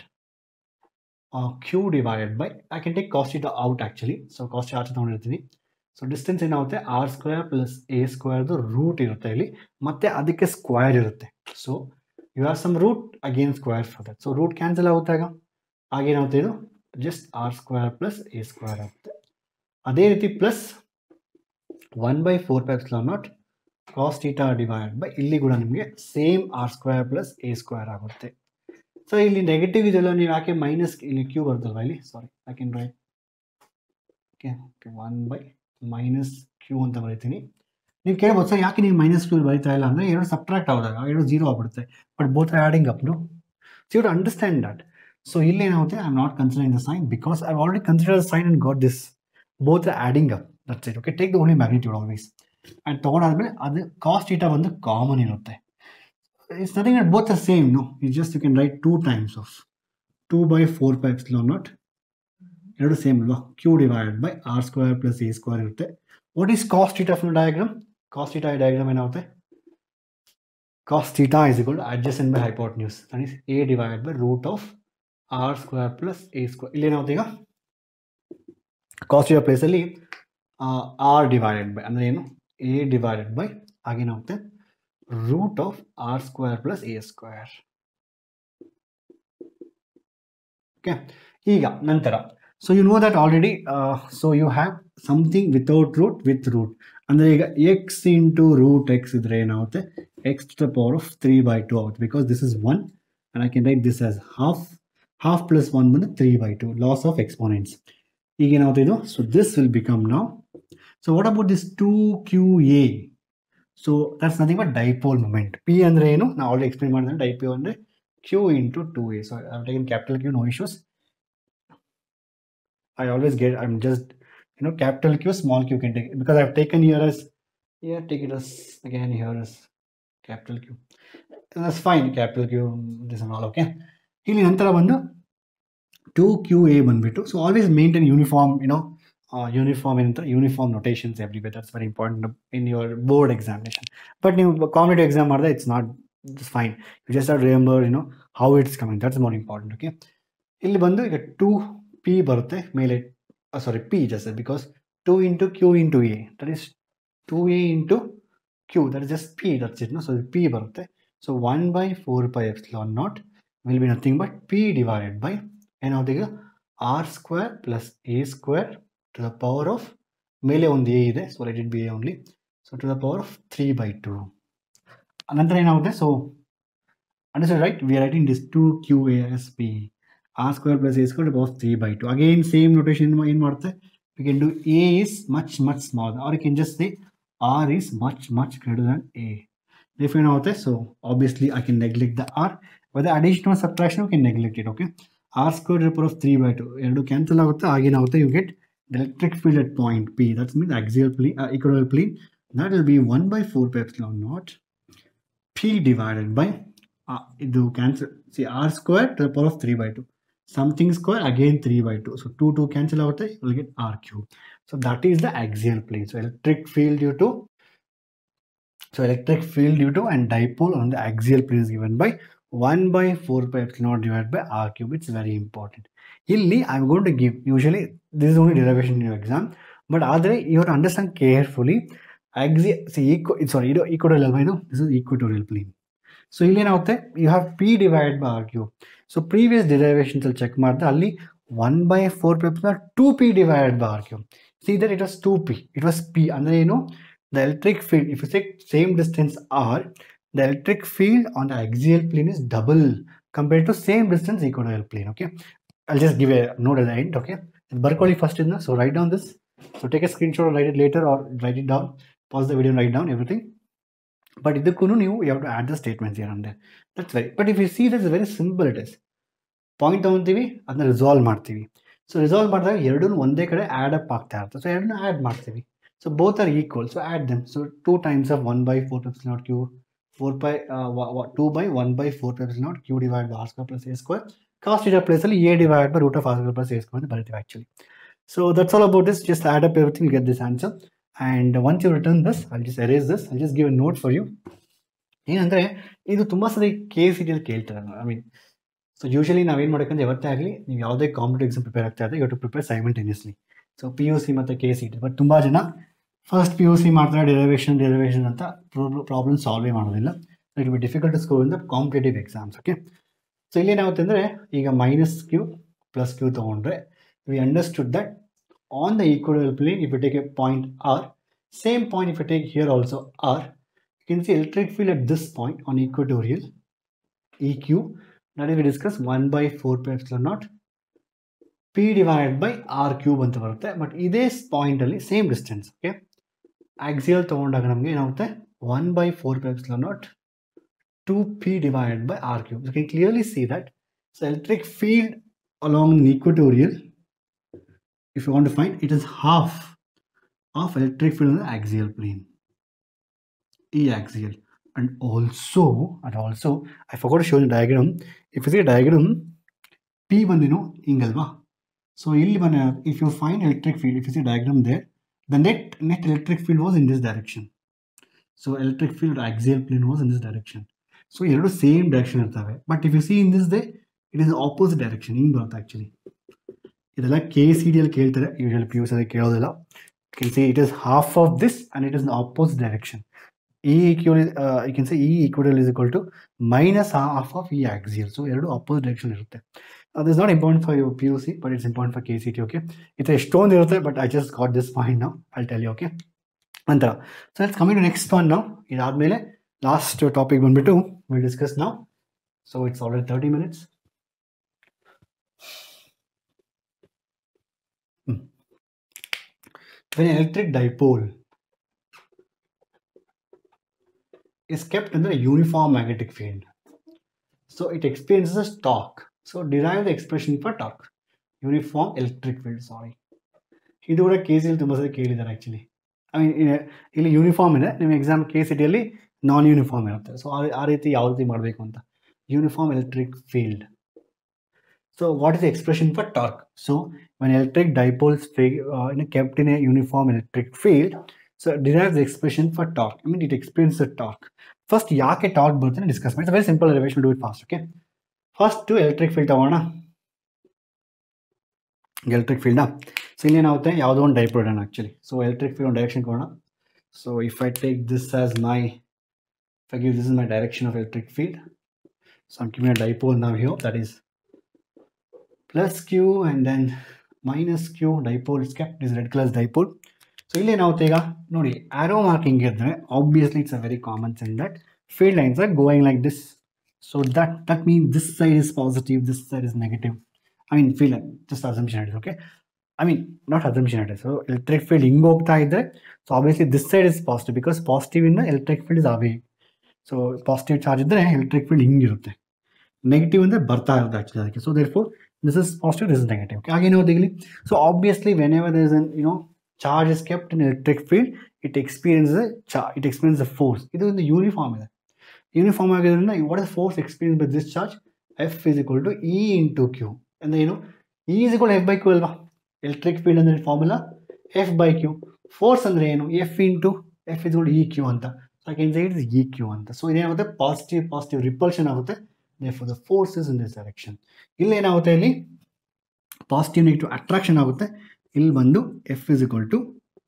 q divided by I can take cos theta out actually so cos ಆಚೆ ತೊಗೊಂಡಿರ್ತೀನಿ ಸೊ ಡಿಸ್ಟೆನ್ಸ್ ಏನಾಗುತ್ತೆ ಆರ್ ಸ್ಕ್ವೇರ್ ಪ್ಲಸ್ ಎ ಸ್ಕ್ವೇರ್ದು ರೂಟ್ ಇರುತ್ತೆ ಇಲ್ಲಿ ಮತ್ತು ಅದಕ್ಕೆ ಸ್ಕ್ವೇರ್ ಇರುತ್ತೆ so you have some root again square for that so root cancel ಆಗುತ್ತಾಗ ಆಗೇನಾಗುತ್ತೆ ಇದು just r square plus a square ಆಗುತ್ತೆ ಅದೇ ರೀತಿ plus one by four pi epsilon naught cos theta divide by ಇಲ್ಲಿ ಕೂಡ ನಿಮಗೆ same r square plus a square ಆಗುತ್ತೆ ಸೊ ಇಲ್ಲಿ ನೆಗೆಟಿವ್ ಇದೆಲ್ಲ ನೀವು ಯಾಕೆ ಮೈನಸ್ ಇಲ್ಲಿ ಕ್ಯೂ ಬರ್ತಲ್ವಾ ಇಲ್ಲಿ ಸಾರಿ ಯಾಕೆ right okay okay one by minus Q ಅಂತ ಬರೀತೀನಿ ನೀವು ಕೇಳ್ಬೋದು ಸರ್ ಯಾಕೆ ನೀವು ಮೈನಸ್ ಕ್ಯೂ ಬರೀತಾ ಇಲ್ಲ ಅಂದರೆ ಎರಡು ಸಬ್ಟ್ರಾಕ್ಟ್ ಆದಾಗ ಎರಡು ಜೀರೋ ಆಗ್ಬಿಡುತ್ತೆ but both adding up so you understand that so ಇಲ್ಲಿ ಏನಾಗುತ್ತೆ I am not considering the sign because I already consider sign and got this both adding up that's it okay take the only magnitude always and ತೊಗೊಂಡಾದ್ಮೇಲೆ ಅದು ಕಾಸ್ಟ್ ಈಟ ಬಂದು ಕಾಮನ್ ಇರುತ್ತೆ it's nothing at both the same no it just you can write two times of two by four pi epsilon naught ಎರಡು ಸೇಮ್ ಅಲ್ವಾ q divide by R square plus a square ಇರುತ್ತೆ what is cos theta from diagram cos theta diagram ಏನಾಗುತ್ತೆ cos theta is equal adjacent by hypotenuse that is a divide by root of r square plus a square ಇಲ್ಲಿ ಏನಾಗುತ್ತೆ ಈಗ ಕಾಸ್ಟ್ ಈಟಾ ಪ್ಲೇಸಲ್ಲಿ ಆರ್ ಡಿವೈಡೆಡ್ ಬೈ ಅಂದರೆ ಏನು ಎ ಡಿವೈಡೆಡ್ ಬೈ ಆಗೇನಾಗುತ್ತೆ root of r square plus a square okay ಈಗ ನಂತರ so you know that already so you have something without root with root ಅಂದರೆ ಈಗ ಎಕ್ಸ್ ಇಂಟು ರೂಟ್ ಎಕ್ಸ್ ಇದ್ರೆ ಏನಾಗುತ್ತೆ x to the power of three by two ಆಗುತ್ತೆ because this is one and I can write this as half half plus one ಬಂದು three by two laws of exponents ಈಗ ಏನಾಗುತ್ತೆ ಇದು ಸೊ ದಿಸ್ ವಿಲ್ ಬಿಕಮ್ ನಾವು so what about this two q a so that's nothing but dipole moment P ಅಂದರೆ ಏನು ನಾವು ಆಲ್ರೆಡಿ ಎಕ್ಸ್ಪ್ಲೇನ್ ಮಾಡಿದ್ರೆ ಡೈಪೋ ಅಂದರೆ q into two a so I taken capital q no issues I always get, I'm just, you know, capital Q, small q can take, because I've taken here as, yeah, take it as, again, here as capital Q. And that's fine, capital Q, this and all, okay. ಇಲ್ಲಿ ನಂತರ ಬಂದು ಟು ಕ್ಯೂ ಎ ಬಂದ್ಬಿಟ್ಟು so always maintain uniform you know uniform ಏನಂತ uniform notations everywhere that's very important in your board examination but ನೀವು ಕಾಂಪಿಟೇಟಿವ್ ಎಕ್ಸಾಮ್ ಮಾಡಿದ್ರೆ it's not it's fine you just are remember you know how it's coming that's more important okay ಇಲ್ಲಿ ಬಂದು ಈಗ ಟೂ ಪಿ ಬರುತ್ತೆ ಮೇಲೆ sorry P just because two into q into a that is two a into q that is just P that's it so P ಬರುತ್ತೆ so one by four by epsilon naught will be nothing but P divided by ಏನಾಗುತ್ತೆ ಈಗ r square plus a square to the power of ಮೇಲೆ ಒಂದು ಎ ಇದೆ so let it be a only so to the power of three by two ನಂತರ ಏನಾಗುತ್ತೆ so understand right we are writing this two q a as P r square plus a square boss three by two again same notation ಏನು ಮಾಡುತ್ತೆ we can do a is much much small or you can just say r is much much greater than a if ಏನಾಗುತ್ತೆ so obviously I can neglect the r whether additional subtraction you can neglect it okay r square power of three by two ಎರಡು ಕ್ಯಾನ್ಸಲ್ ಆಗುತ್ತೆ ಆಗೇನಾಗುತ್ತೆ you get electric field at point P that's mean axial plane equal plane that will be one by four pi epsilon naught p divided by ಇದು cancel see r square to the power of three by two something square again 3 by 2 so 2 2 cancel out you will get r cube so that is the axial plane so electric field due to so electric field due to and dipole on the axial plane is given by 1 by 4 pi epsilon divided by r cube it's very important ಇಲ್ಲಿ i'm going to give usually this is only derivation in your exam but ಆದರೆ you have to understand carefully axial see equ sorry ಇದು equatorial ಅಲ್ವಾ ಇದು this is equatorial plane so ಇಲ್ಲಿ ಏನಾಗುತ್ತೆ you have p divide by r cube so previous derivations ಅಲ್ಲಿ ಚೆಕ್ ಮಾಡಿದ್ರೆ ಅಲ್ಲಿ one by four paper two p divide by r cube see that it was two p it was p ಅಂದರೆ ಏನು the electric field if you check same distance r the electric field on the axial plane is double compared to same distance equal plane okay I'll just give a note at the end, okay? ಬರ್ಕೊಳ್ಳಿ ಫಸ್ಟ್ ಇಂದ so write down this so take a screen shot write it later or write it down pause the video write down everything but ಇದಕ್ಕೂ ನೀವು ಯಾವ ಟು ಆ್ಯಡ್ ದ ಸ್ಟೇಟ್ಮೆಂಟ್ಸ್ ಏನಂದ್ರೆ that's very but if you see that's very simple it is point ತೊಗೊತೀವಿ ಅದನ್ನ ರಿಸಾಲ್ವ್ ಮಾಡ್ತೀವಿ ಸೊ ರಿಸಾಲ್ವ್ ಮಾಡಿದಾಗ ಎರಡೂ ಒಂದೇ ಕಡೆ ಆ್ಯಡ್ ಅಪ್ ಆಗ್ತಾ ಇರುತ್ತೆ ಸೊ ಎರಡನ್ನೂ ಆ್ಯಡ್ ಮಾಡ್ತೀವಿ so both are equal so add them so two times of one by four peps naught q four by two by one by four peps naught q divide by R square plus a square cos ಇರೋ ಪ್ಲೇಸಲ್ಲಿ a divide by root of r square plus a square ಅಂತ ಬರೀತೀವಿ actually so that's all about this just add up everything get this answer and once you return this I just erase this I just give a note for you ಏನಂದರೆ ಇದು ತುಂಬ ಸರಿ ಕೆ ಸಿ ಟಿಯಲ್ಲಿ ಕೇಳ್ತಾರೆ ಐ ಮೀನ್ ಸೊ ಯೂಶಲಿ ನಾವೇನು ಮಾಡೋಕ್ಕಂದ್ರೆ ಯಾವತ್ತೇ ಆಗಲಿ ನೀವು ಯಾವುದೇ ಕಾಂಪಿಟೇಟಿವ್ ಎಕ್ಸಾಮ್ ಪ್ರಿಪೇರ್ ಆಗ್ತಾ ಇದ್ದರೆ you to prepare simultaneously so P U C ಮತ್ತು ಕೆ ಸಿ ಟಿ ಬಟ್ ತುಂಬ ಜನ ಫಸ್ಟ್ ಪಿ ಯು ಸಿ ಮಾಡ್ತಾರೆ ಡೆರಿವೇಷನ್ ಡೆರಿವೇಷನ್ ಅಂತ ಪ್ರಾಬ್ಲಮ್ ಸಾಲ್ವೇ ಮಾಡೋದಿಲ್ಲ it be difficult to score in the competitive exams okay so ಇಲ್ಲಿ ಏನಾಗುತ್ತೆ ಅಂದರೆ ಈಗ ಮೈನಸ್ ಕ್ಯೂ ಪ್ಲಸ್ ಕ್ಯೂ ತೊಗೊಂಡ್ರೆ we understood that on the equal plane if you take a point or same point if you take here also R you can see electric field at this point on equatorial e q naught we discuss one by four pi epsilon naught p divide by r cube ಅಂತ ಬರುತ್ತೆ ಬಟ್ ಇದೇ ಪಾಯಿಂಟಲ್ಲಿ ಸೇಮ್ ಡಿಸ್ಟೆನ್ಸ್ ಓಕೆ ಆಕ್ಸಿಯಲ್ ತೊಗೊಂಡಾಗ ನಮಗೆ ಏನಾಗುತ್ತೆ one by four pi epsilon naught two p divide by r cube you can clearly see that so electric field along an equatorial if you want to find it is half of electric field on the axial plane e axial and also and also i forgot to show the diagram if you see a diagram p ಬಂದೇನು ಹಿಂಗಲ್ವಾ ಸೊ ಇಲ್ಲಿ ಬಂದ if you find electric field if you see diagram there the net net electric field was in this direction so electric field axial plane was in this direction so ಎರಡು ಸೇಮ್ ಡೈರೆಕ್ಷನ್ ಇರ್ತವೆ but if you see in this they it is opposite direction ಹಿಂಗೆ ಬರುತ್ತೆ ಆ್ಯಕ್ಚುಲಿ ಇದೆಲ್ಲ ಕೆ ಸಿ ಡಿ ಅಲ್ಲಿ ಕೇಳ್ತಾರೆ ಯೂಶಲ್ ಪಿ ಯು ಸಿ ಅಲ್ಲಿ ಕೇಳೋದಿಲ್ಲ can see it is half of this and it is opposite direction e equal you can see e equal is equal to minus half of e axial so ಎರಡು ಆಪೋಸಿಟ್ ಡೈರೆಕ್ಷನ್ ಇರುತ್ತೆ ಅದು is not important for you P U C but it's important for K C T okay ಇದು ಎಷ್ಟೊಂದು ಇರುತ್ತೆ but I just got this point ನಾವು ಐ ಟೆಲ್ ಯು ಓಕೆ ನಂತರ so let's coming to next one ನಾವು ಇದಾದಮೇಲೆ ಲಾಸ್ಟ್ ಟಾಪಿಕ್ ಬಂದ್ಬಿಟ್ಟು ವಿಲ್ ಡಿಸ್ಕಸ್ ನಾವು so it's already thirty minutes when an electric dipole is kept under a uniform magnetic field, so it experiences torque. So derive the expression for torque. Uniform electric field, sorry. ಇದು ಕೂಡ ಕೆ ಸಿಯಲ್ಲಿ ತುಂಬ ಸರಿ ಕೇಳಿದ್ದಾರೆ ಆ್ಯಕ್ಚುಲಿ ಐ ಮೀನ್ ಇಲ್ಲಿ ಯೂನಿಫಾರ್ಮ್ ಇದೆ ನಿಮ್ಮ ಎಕ್ಸಾಮ್ ಕೆ ಸಿ ಟಿಯಲ್ಲಿ ನಾನ್ ಯೂನಿಫಾರ್ಮ್ ಇರುತ್ತೆ ಸೊ ಆ ರೀತಿ ಯಾವ ರೀತಿ ಮಾಡಬೇಕು ಅಂತ uniform electric field So what is the expression for torque? So when electric dipoles uh, in a kept in a uniform electric field, so it derives the expression for torque. I mean it experiences the torque. First, ಯಾಕೆ torque ಬರುತ್ತೆ discuss ಮಾಡಿ. It's a very simple derivation. Do it fast. Okay. First to electric field ತಗೋಣ ಎಲೆಕ್ಟ್ರಿಕ್ ಫೀಲ್ಡಾ ಸೊ ಇಲ್ಲಿ ಏನಾಗುತ್ತೆ ಯಾವುದೋ ಒಂದು ಡೈಪೋಲ್ ಇಡೋಣ ಆ್ಯಕ್ಚುಲಿ ಸೊ ಎಲೆಕ್ಟ್ರಿಕ್ ಫೀಲ್ಡ್ ಒಂದು ಡೈರೆಕ್ಷನ್ ಕೊಡೋಣ so if I take this as my if I give this is my direction of electric field so I'm giving a dipole ನಾವು here that is plus q and then minus q dipole is kept this red color is dipole so ಇಲ್ಲಿ ಏನಾಗುತ್ತೆ ಈಗ ನೋಡಿ ಆರೋ ಮಾರ್ಕಿಂಗ್ ಇದ್ದರೆ obviously it's a very common thing that field lines are going like this so that that mean this side is positive this side is negative I mean feel just assumption it okay I mean not assumption it so electric field ಹಿಂಗೆ ಹೋಗ್ತಾ ಇದ್ದರೆ so obviously this side is positive because positive ಇಂದ electric field is away so positive charge ಇದ್ದರೆ ಎಲೆಕ್ಟ್ರಿಕ್ ಫೀಲ್ಡ್ ಹಿಂಗಿರುತ್ತೆ ನೆಗೆಟಿವ್ ಅಂದರೆ ಬರ್ತಾ ಇರುತ್ತೆ ಆ್ಯಕ್ಚುಲಿ ಅದಕ್ಕೆ so therefore this is positive this is negative okay again again so obviously whenever there is an you know charge is kept in electric field it experiences a charge it experiences a force ಇದು ಒಂದು ಯೂನಿಫಾರ್ಮ್ ಇದೆ ಯೂನಿಫಾರ್ಮ್ ಆಗಿರೋದ್ರಿಂದ what is force experience by this charge f is equal to E into q ಅಂದರೆ ಏನು e is equal f by q ಅಲ್ವಾ ಎಲೆಕ್ಟ್ರಿಕ್ ಫೀಲ್ಡ್ ಅಂದರೆ formula f by q force ಅಂದರೆ ಏನು f into f is e q ಅಂತ so I can say it is e q ಅಂತ ಸೊ ಇದೇನಾಗುತ್ತೆ ಪಾಸಿಟಿವ್ ಪಾಸಿಟಿವ್ ರಿಪಲ್ಷನ್ ಆಗುತ್ತೆ therefore the force is in this direction ಇಲ್ಲಿ ಏನಾಗುತ್ತೆ ಇಲ್ಲಿ ಪಾಸಿಟಿವ್ ನೆಗೆಟಿವ್ ಅಟ್ರಾಕ್ಷನ್ ಆಗುತ್ತೆ ಇಲ್ಲಿ ಬಂದು f is equal to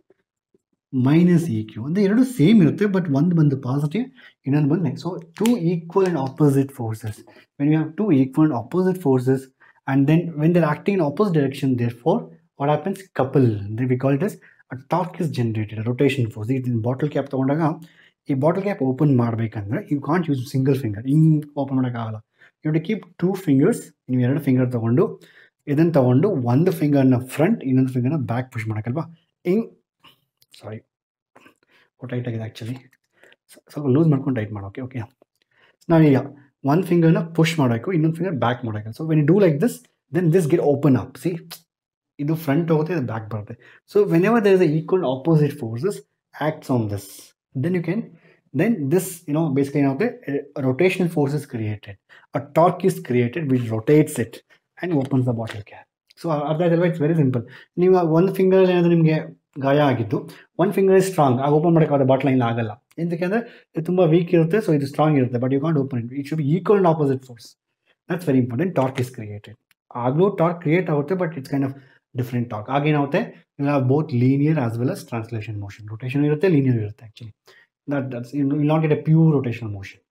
minus e q ಅಂದರೆ ಎರಡು ಸೇಮ್ ಇರುತ್ತೆ ಬಟ್ ಒಂದು ಬಂದು ಪಾಸಿಟಿವ್ ಇನ್ನೊಂದು ಬಂದು next so two equal and opposite forces when you have two equal and opposite forces and then when there acting in opposite direction therefore what happens couple we call it as a torque is generated rotation force ಇದು ಬಾಟಲ್ ಕ್ಯಾಪ್ ತೊಗೊಂಡಾಗ ಈ ಬಾಟಲ್ ಕ್ಯಾಪ್ ಓಪನ್ ಮಾಡಬೇಕಂದ್ರೆ you can't use single finger ಹಿಂಗೆ ಓಪನ್ ಮಾಡೋಕ್ಕಾಗಲ್ಲ you to keep two fingers ನೀವು ಎರಡು ಫಿಂಗರ್ ತೊಗೊಂಡು ಇದನ್ನು ತೊಗೊಂಡು ಒಂದು ಫಿಂಗರ್ನ ಫ್ರಂಟ್ ಇನ್ನೊಂದು ಫಿಂಗರ್ನ ಬ್ಯಾಕ್ ಪುಷ್ ಮಾಡೋಕ್ಕಲ್ವಾ ಹಿಂಗೆ ಸಾರಿ ಟೈಟ್ ಆಗಿದೆ ಆ್ಯಕ್ಚುಲಿ ಸ್ವಲ್ಪ ಲೂಸ್ ಮಾಡ್ಕೊಂಡು ಟೈಟ್ ಮಾಡೋಕೆ ಓಕೆ ನಾವೀಗ ಒಂದು ಫಿಂಗರ್ನ ಪುಷ್ ಮಾಡೋಕು ಇನ್ನೊಂದು ಫಿಂಗರ್ ಬ್ಯಾಕ್ ಮಾಡೋಕೆ so when you do like this then this get open up see ಇದು ಫ್ರಂಟ್ ಹೋಗುತ್ತೆ ಇದು ಬ್ಯಾಕ್ ಬರುತ್ತೆ so whenever there is a equal opposite forces acts on this then you can then this you know basically you know the uh, rotational force is created a torque is created which rotates it and opens the bottle cap so ಅರ್ಥ ಆಯ್ತಲ್ವಾ ಇಟ್ಸ್ ವೆರಿ ಸಿಂಪಲ್ ನೀವು ಒಂದು ಫಿಂಗರ್ ಏನಾದರೂ ನಿಮಗೆ ಗಾಯ ಆಗಿದ್ದು ಒಂದು ಫಿಂಗರ್ ಇಸ್ ಸ್ಟ್ರಾಂಗ್ ಆಗ ಓಪನ್ ಮಾಡೋಕ್ಕಾಗದ ಬಾಟ್ಲ್ ಲೈನ್ ಆಗಲ್ಲ ಎಂತಕ್ಕೆ ಇದು ತುಂಬ ವೀಕ್ ಇರುತ್ತೆ ಸೊ ಇದು ಸ್ಟ್ರಾಂಗ್ ಇರುತ್ತೆ but you can't open it it should be equal and opposite force that's very important torque is created ಆಗಲೂ ಟಾರ್ಕ್ ಕ್ರಿಯೇಟ್ ಆಗುತ್ತೆ but it's kind of different torque ಆಗೇನಾಗುತ್ತೆ you have both linear as well as translation motion rotation ಇರುತ್ತೆ ಲೀನಿಯರ್ ಇರುತ್ತೆ actually that that's you will not get a pure rotational motion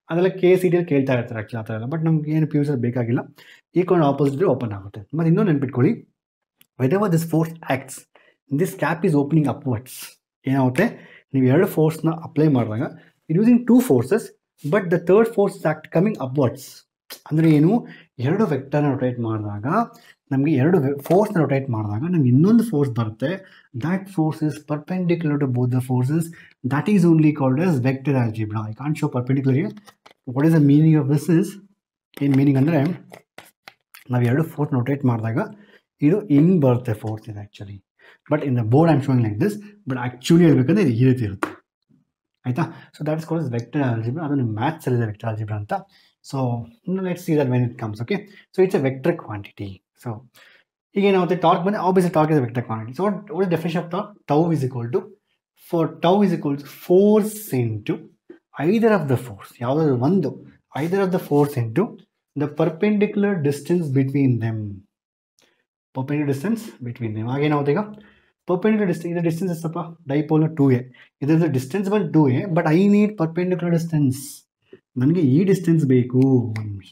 ಅದೆಲ್ಲ ಕೆ ಸಿ ಟಿಯಲ್ಲಿ ಕೇಳ್ತಾ ಇರ್ತಾರೆ ಆ್ಯಕ್ಚುಲಿ ಆ ಥರ ಎಲ್ಲ ಬಟ್ ನಮ್ಗೆ ಏನು ಪಿ ಯು ಬೇಕಾಗಿಲ್ಲ ಈಕ್ವಲ್ ಆಪೋಸಿಟ್ ಓಪನ್ ಆಗುತ್ತೆ ಮತ್ತು ಇನ್ನೊಂದು ನೆನ್ಪಿಟ್ಕೊಳ್ಳಿ whatever this force acts this cap is opening upwards ಏನಾಗುತ್ತೆ ನೀವು ಎರಡು ಫೋರ್ಸ್ನ ಅಪ್ಲೈ ಮಾಡಿದಾಗ using two forces but the third force act coming upwards ಅಂದರೆ ಏನು ಎರಡು ವೆಕ್ಟರ್ನ ರೊಟೇಟ್ ಮಾಡಿದಾಗ ನಮಗೆ ಎರಡು ಫೋರ್ಸ್ನ ರೊಟೇಟ್ ಮಾಡಿದಾಗ ನಮ್ಗೆ ಇನ್ನೊಂದು ಫೋರ್ಸ್ ಬರುತ್ತೆ that force is perpendicular to both the forces that is only called as vector algebra I can't show perpendicular what is the meaning of this is ಏನು ಮೀನಿಂಗ್ ಅಂದರೆ ನಾವು ಎರಡು ಫೋರ್ಸ್ ರೊಟೇಟ್ ಮಾಡಿದಾಗ ಇದು ಹಿಂಗೆ ಬರುತ್ತೆ ಫೋರ್ಸ್ ಇದು actually but in the board am showing like this but actually ಹೇಳ್ಬೇಕಂದ್ರೆ ಇದು ಈ ರೀತಿ ಇರುತ್ತೆ ಆಯಿತಾ so that is called vector algebra ಅದು ನಿಮ್ಮ ಮ್ಯಾಥ್ಸಲ್ಲಿದೆ ವೆಕ್ಟರ್ ಆಲ್ಜಿಬ್ರಾ ಅಂತ so let see that when it comes okay so it's a vector quantity so ಈಗ ಏನಾಗುತ್ತೆ ಟಾರ್ಕ್ ಬಂದರೆ obviously torque is vector quantity so what definition of torque tau is equal to for tau is equal to force into either of the force ಯಾವುದಾದ್ರು ಒಂದು either of the force into the perpendicular distance between them perpendicular distance between them ಆಗೇನಾಗುತ್ತೆ ಈಗ ಪರ್ಪೆಂಡಿಕ್ಯುಲರ್ ಡಿಸ್ಟೆನ್ಸ್ ಇದರ ಡಿಸ್ಟೆನ್ಸ್ ಎಷ್ಟಪ್ಪ ಡೈಪೋಲ್ನ ಟೂ ಎ ಇದರ ಡಿಸ್ಟೆನ್ಸ್ ಬಂದು two a but I need perpendicular distance ನನಗೆ ಈ ಡಿಸ್ಟೆನ್ಸ್ ಬೇಕು ಒಂದು ನಿಮಿಷ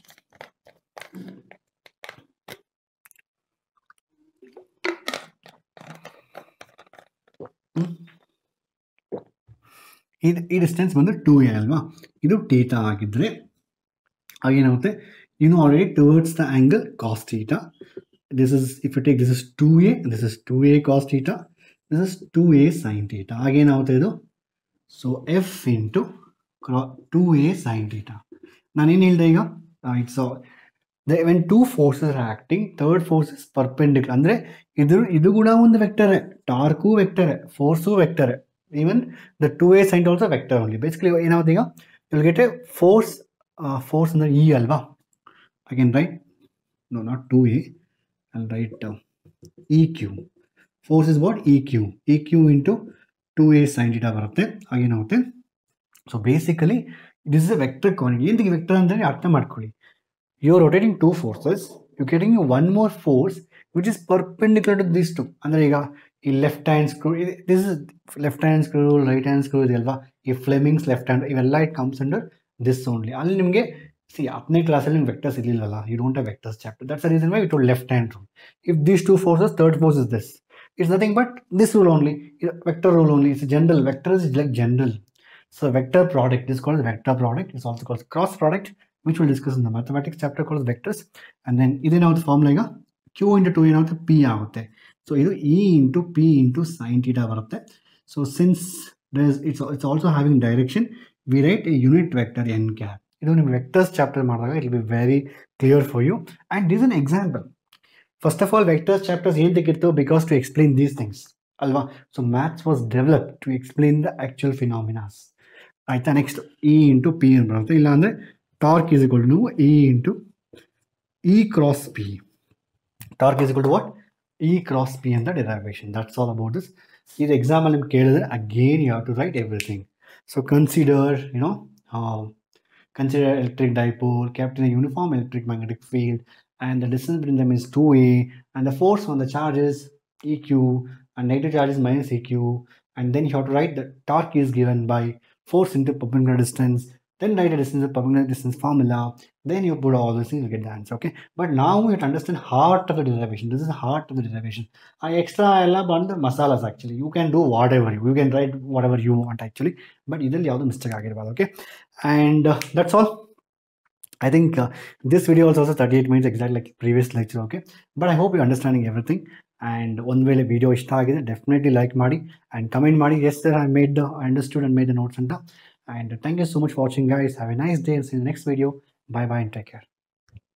ಇದು ಈ ಡಿಸ್ಟೆನ್ಸ್ ಬಂದು ಟೂ ಎ ಅಲ್ವಾ ಇದು ಟೀಟಾ ಆಗಿದ್ದರೆ ಆಗೇನಾಗುತ್ತೆ you know already towards the angle cos theta this is if you take this is 2a this is 2a cos theta this is 2a sin theta again out ಇದು ಸೊ ಎಫ್ ಇಂಟು ಕ್ರಾ ಟೂ ಎ ಸೈನ್ ಥೀಟಾ ನಾನೇನು ಹೇಳಿದೆ ಈಗ it's the when two forces are acting third force is perpendicular ಅಂದರೆ ಇದು ಇದು ಕೂಡ ಒಂದು ವೆಕ್ಟರೇ ಟಾರ್ಕು ವೆಕ್ಟರೇ ಫೋರ್ಸು ವೆಕ್ಟರೇ even the two a sine also vector only basically ಏನಾಗುತ್ತೆ ಈಗ will get a force force ಅಂದರೆ ಇ ಅಲ್ವಾ I can write, no, not 2a, I'll write uh, EQ. Force is what? EQ. EQ into 2a sin theta ಬರುತ್ತೆ ಹಾಗೇನಾಗುತ್ತೆ so basically this is a vector quantity ಏನಕ್ಕೆ ವೆಕ್ಟರ್ ಅಂದರೆ ಅರ್ಥ ಮಾಡ್ಕೊಳ್ಳಿ you are rotating two forces you getting one more force which is perpendicular to this two ಅಂದರೆ ಈಗ ಈ left hand screw this is left hand screw right hand screw ಇದೆಯಲ್ವಾ ಈ ಫ್ಲೆಮಿಂಗ್ಸ್ ಲೆಫ್ಟ್ ಹ್ಯಾಂಡ್ ಇವೆಲ್ಲ it comes under this only ಅಲ್ಲಿ ನಿಮಗೆ ಸಿ ಹತ್ತನೇ ಕ್ಲಾಸಲ್ಲಿ ನಿಮ್ಗೆ ವೆಕ್ಟರ್ಸ್ ಇರಲಿಲ್ಲಲ್ಲ you don't have vectors chapter that's the reason why it left hand rule if these two forces third force is this it's nothing but this rule only vector rule only it's general vector is like general so vector product is called vector product is also calls cross product which will discuss in the mathematics chapter calls vectors and then ಇದೇನಾಗುತ್ತೆ ಫಾರ್ಮುಲಾ ಈಗ ಕ್ಯೂ ಇಂಟು ಟು ಏನಾಗುತ್ತೆ ಪಿ ಆಗುತ್ತೆ ಸೊ ಇದು E into P into sine theta ಬರುತ್ತೆ so since is it's it's also having direction we write a unit vector N cap ಇದು ನಿಮ್ಮ ವೆಕ್ಟರ್ಸ್ ಚಾಪ್ಟರ್ ಮಾಡಿದಾಗ it be very clear for you and this an example first of all vectors chapters ಏನು ತೆಗಿತ್ತು because to explain these things ಅಲ್ವಾ so maths was develop to explain the actual phenomenas ಆಯಿತಾ ನೆಕ್ಸ್ಟ್ ಇ ಇಂಟು ಪಿ ಅಂತ ಬರುತ್ತೆ ಇಲ್ಲಾಂದರೆ torque is equal to E into E cross P torque is equal to what E cross P ಅಂತ derivation that's all about this ಇದು ಎಕ್ಸಾಮಲ್ಲಿ ನಿಮ್ಗೆ ಕೇಳಿದ್ರೆ again you have to write everything so consider you know consider electric dipole kept in a uniform electric magnetic field and the distance between them is 2a and the force on the charge is eq and negative charge is minus eq and then you have to write the torque is given by force into perpendicular distance then write a distance perpendicular distance formula then you put all those things you get the answer okay but now you have to understand heart of the derivation this is the heart of the derivation I extra ಎಲ್ಲ ಬಂದು masalas actually you can do whatever you, you can write whatever you want actually but ಇದರಲ್ಲಿ ಯಾವುದು ಮಿಸ್ಟೇಕ್ ಆಗಿರಬಾರ್ದು okay and that's all I think this video also also thirty eight minutes exact like previous lecture okay but I hope you understanding everything and ಒಂದು ವೇಳೆ ವಿಡಿಯೋ ಇಷ್ಟ ಆಗಿದೆ ಡೆಫಿನೆಟ್ಲಿ ಲೈಕ್ ಮಾಡಿ ಆ್ಯಂಡ್ ಕಮೆಂಟ್ ಮಾಡಿ yes sir I made the I understood and made the notes ಅಂತ and thank you so much watching guys have a nice day in next video bye by and take care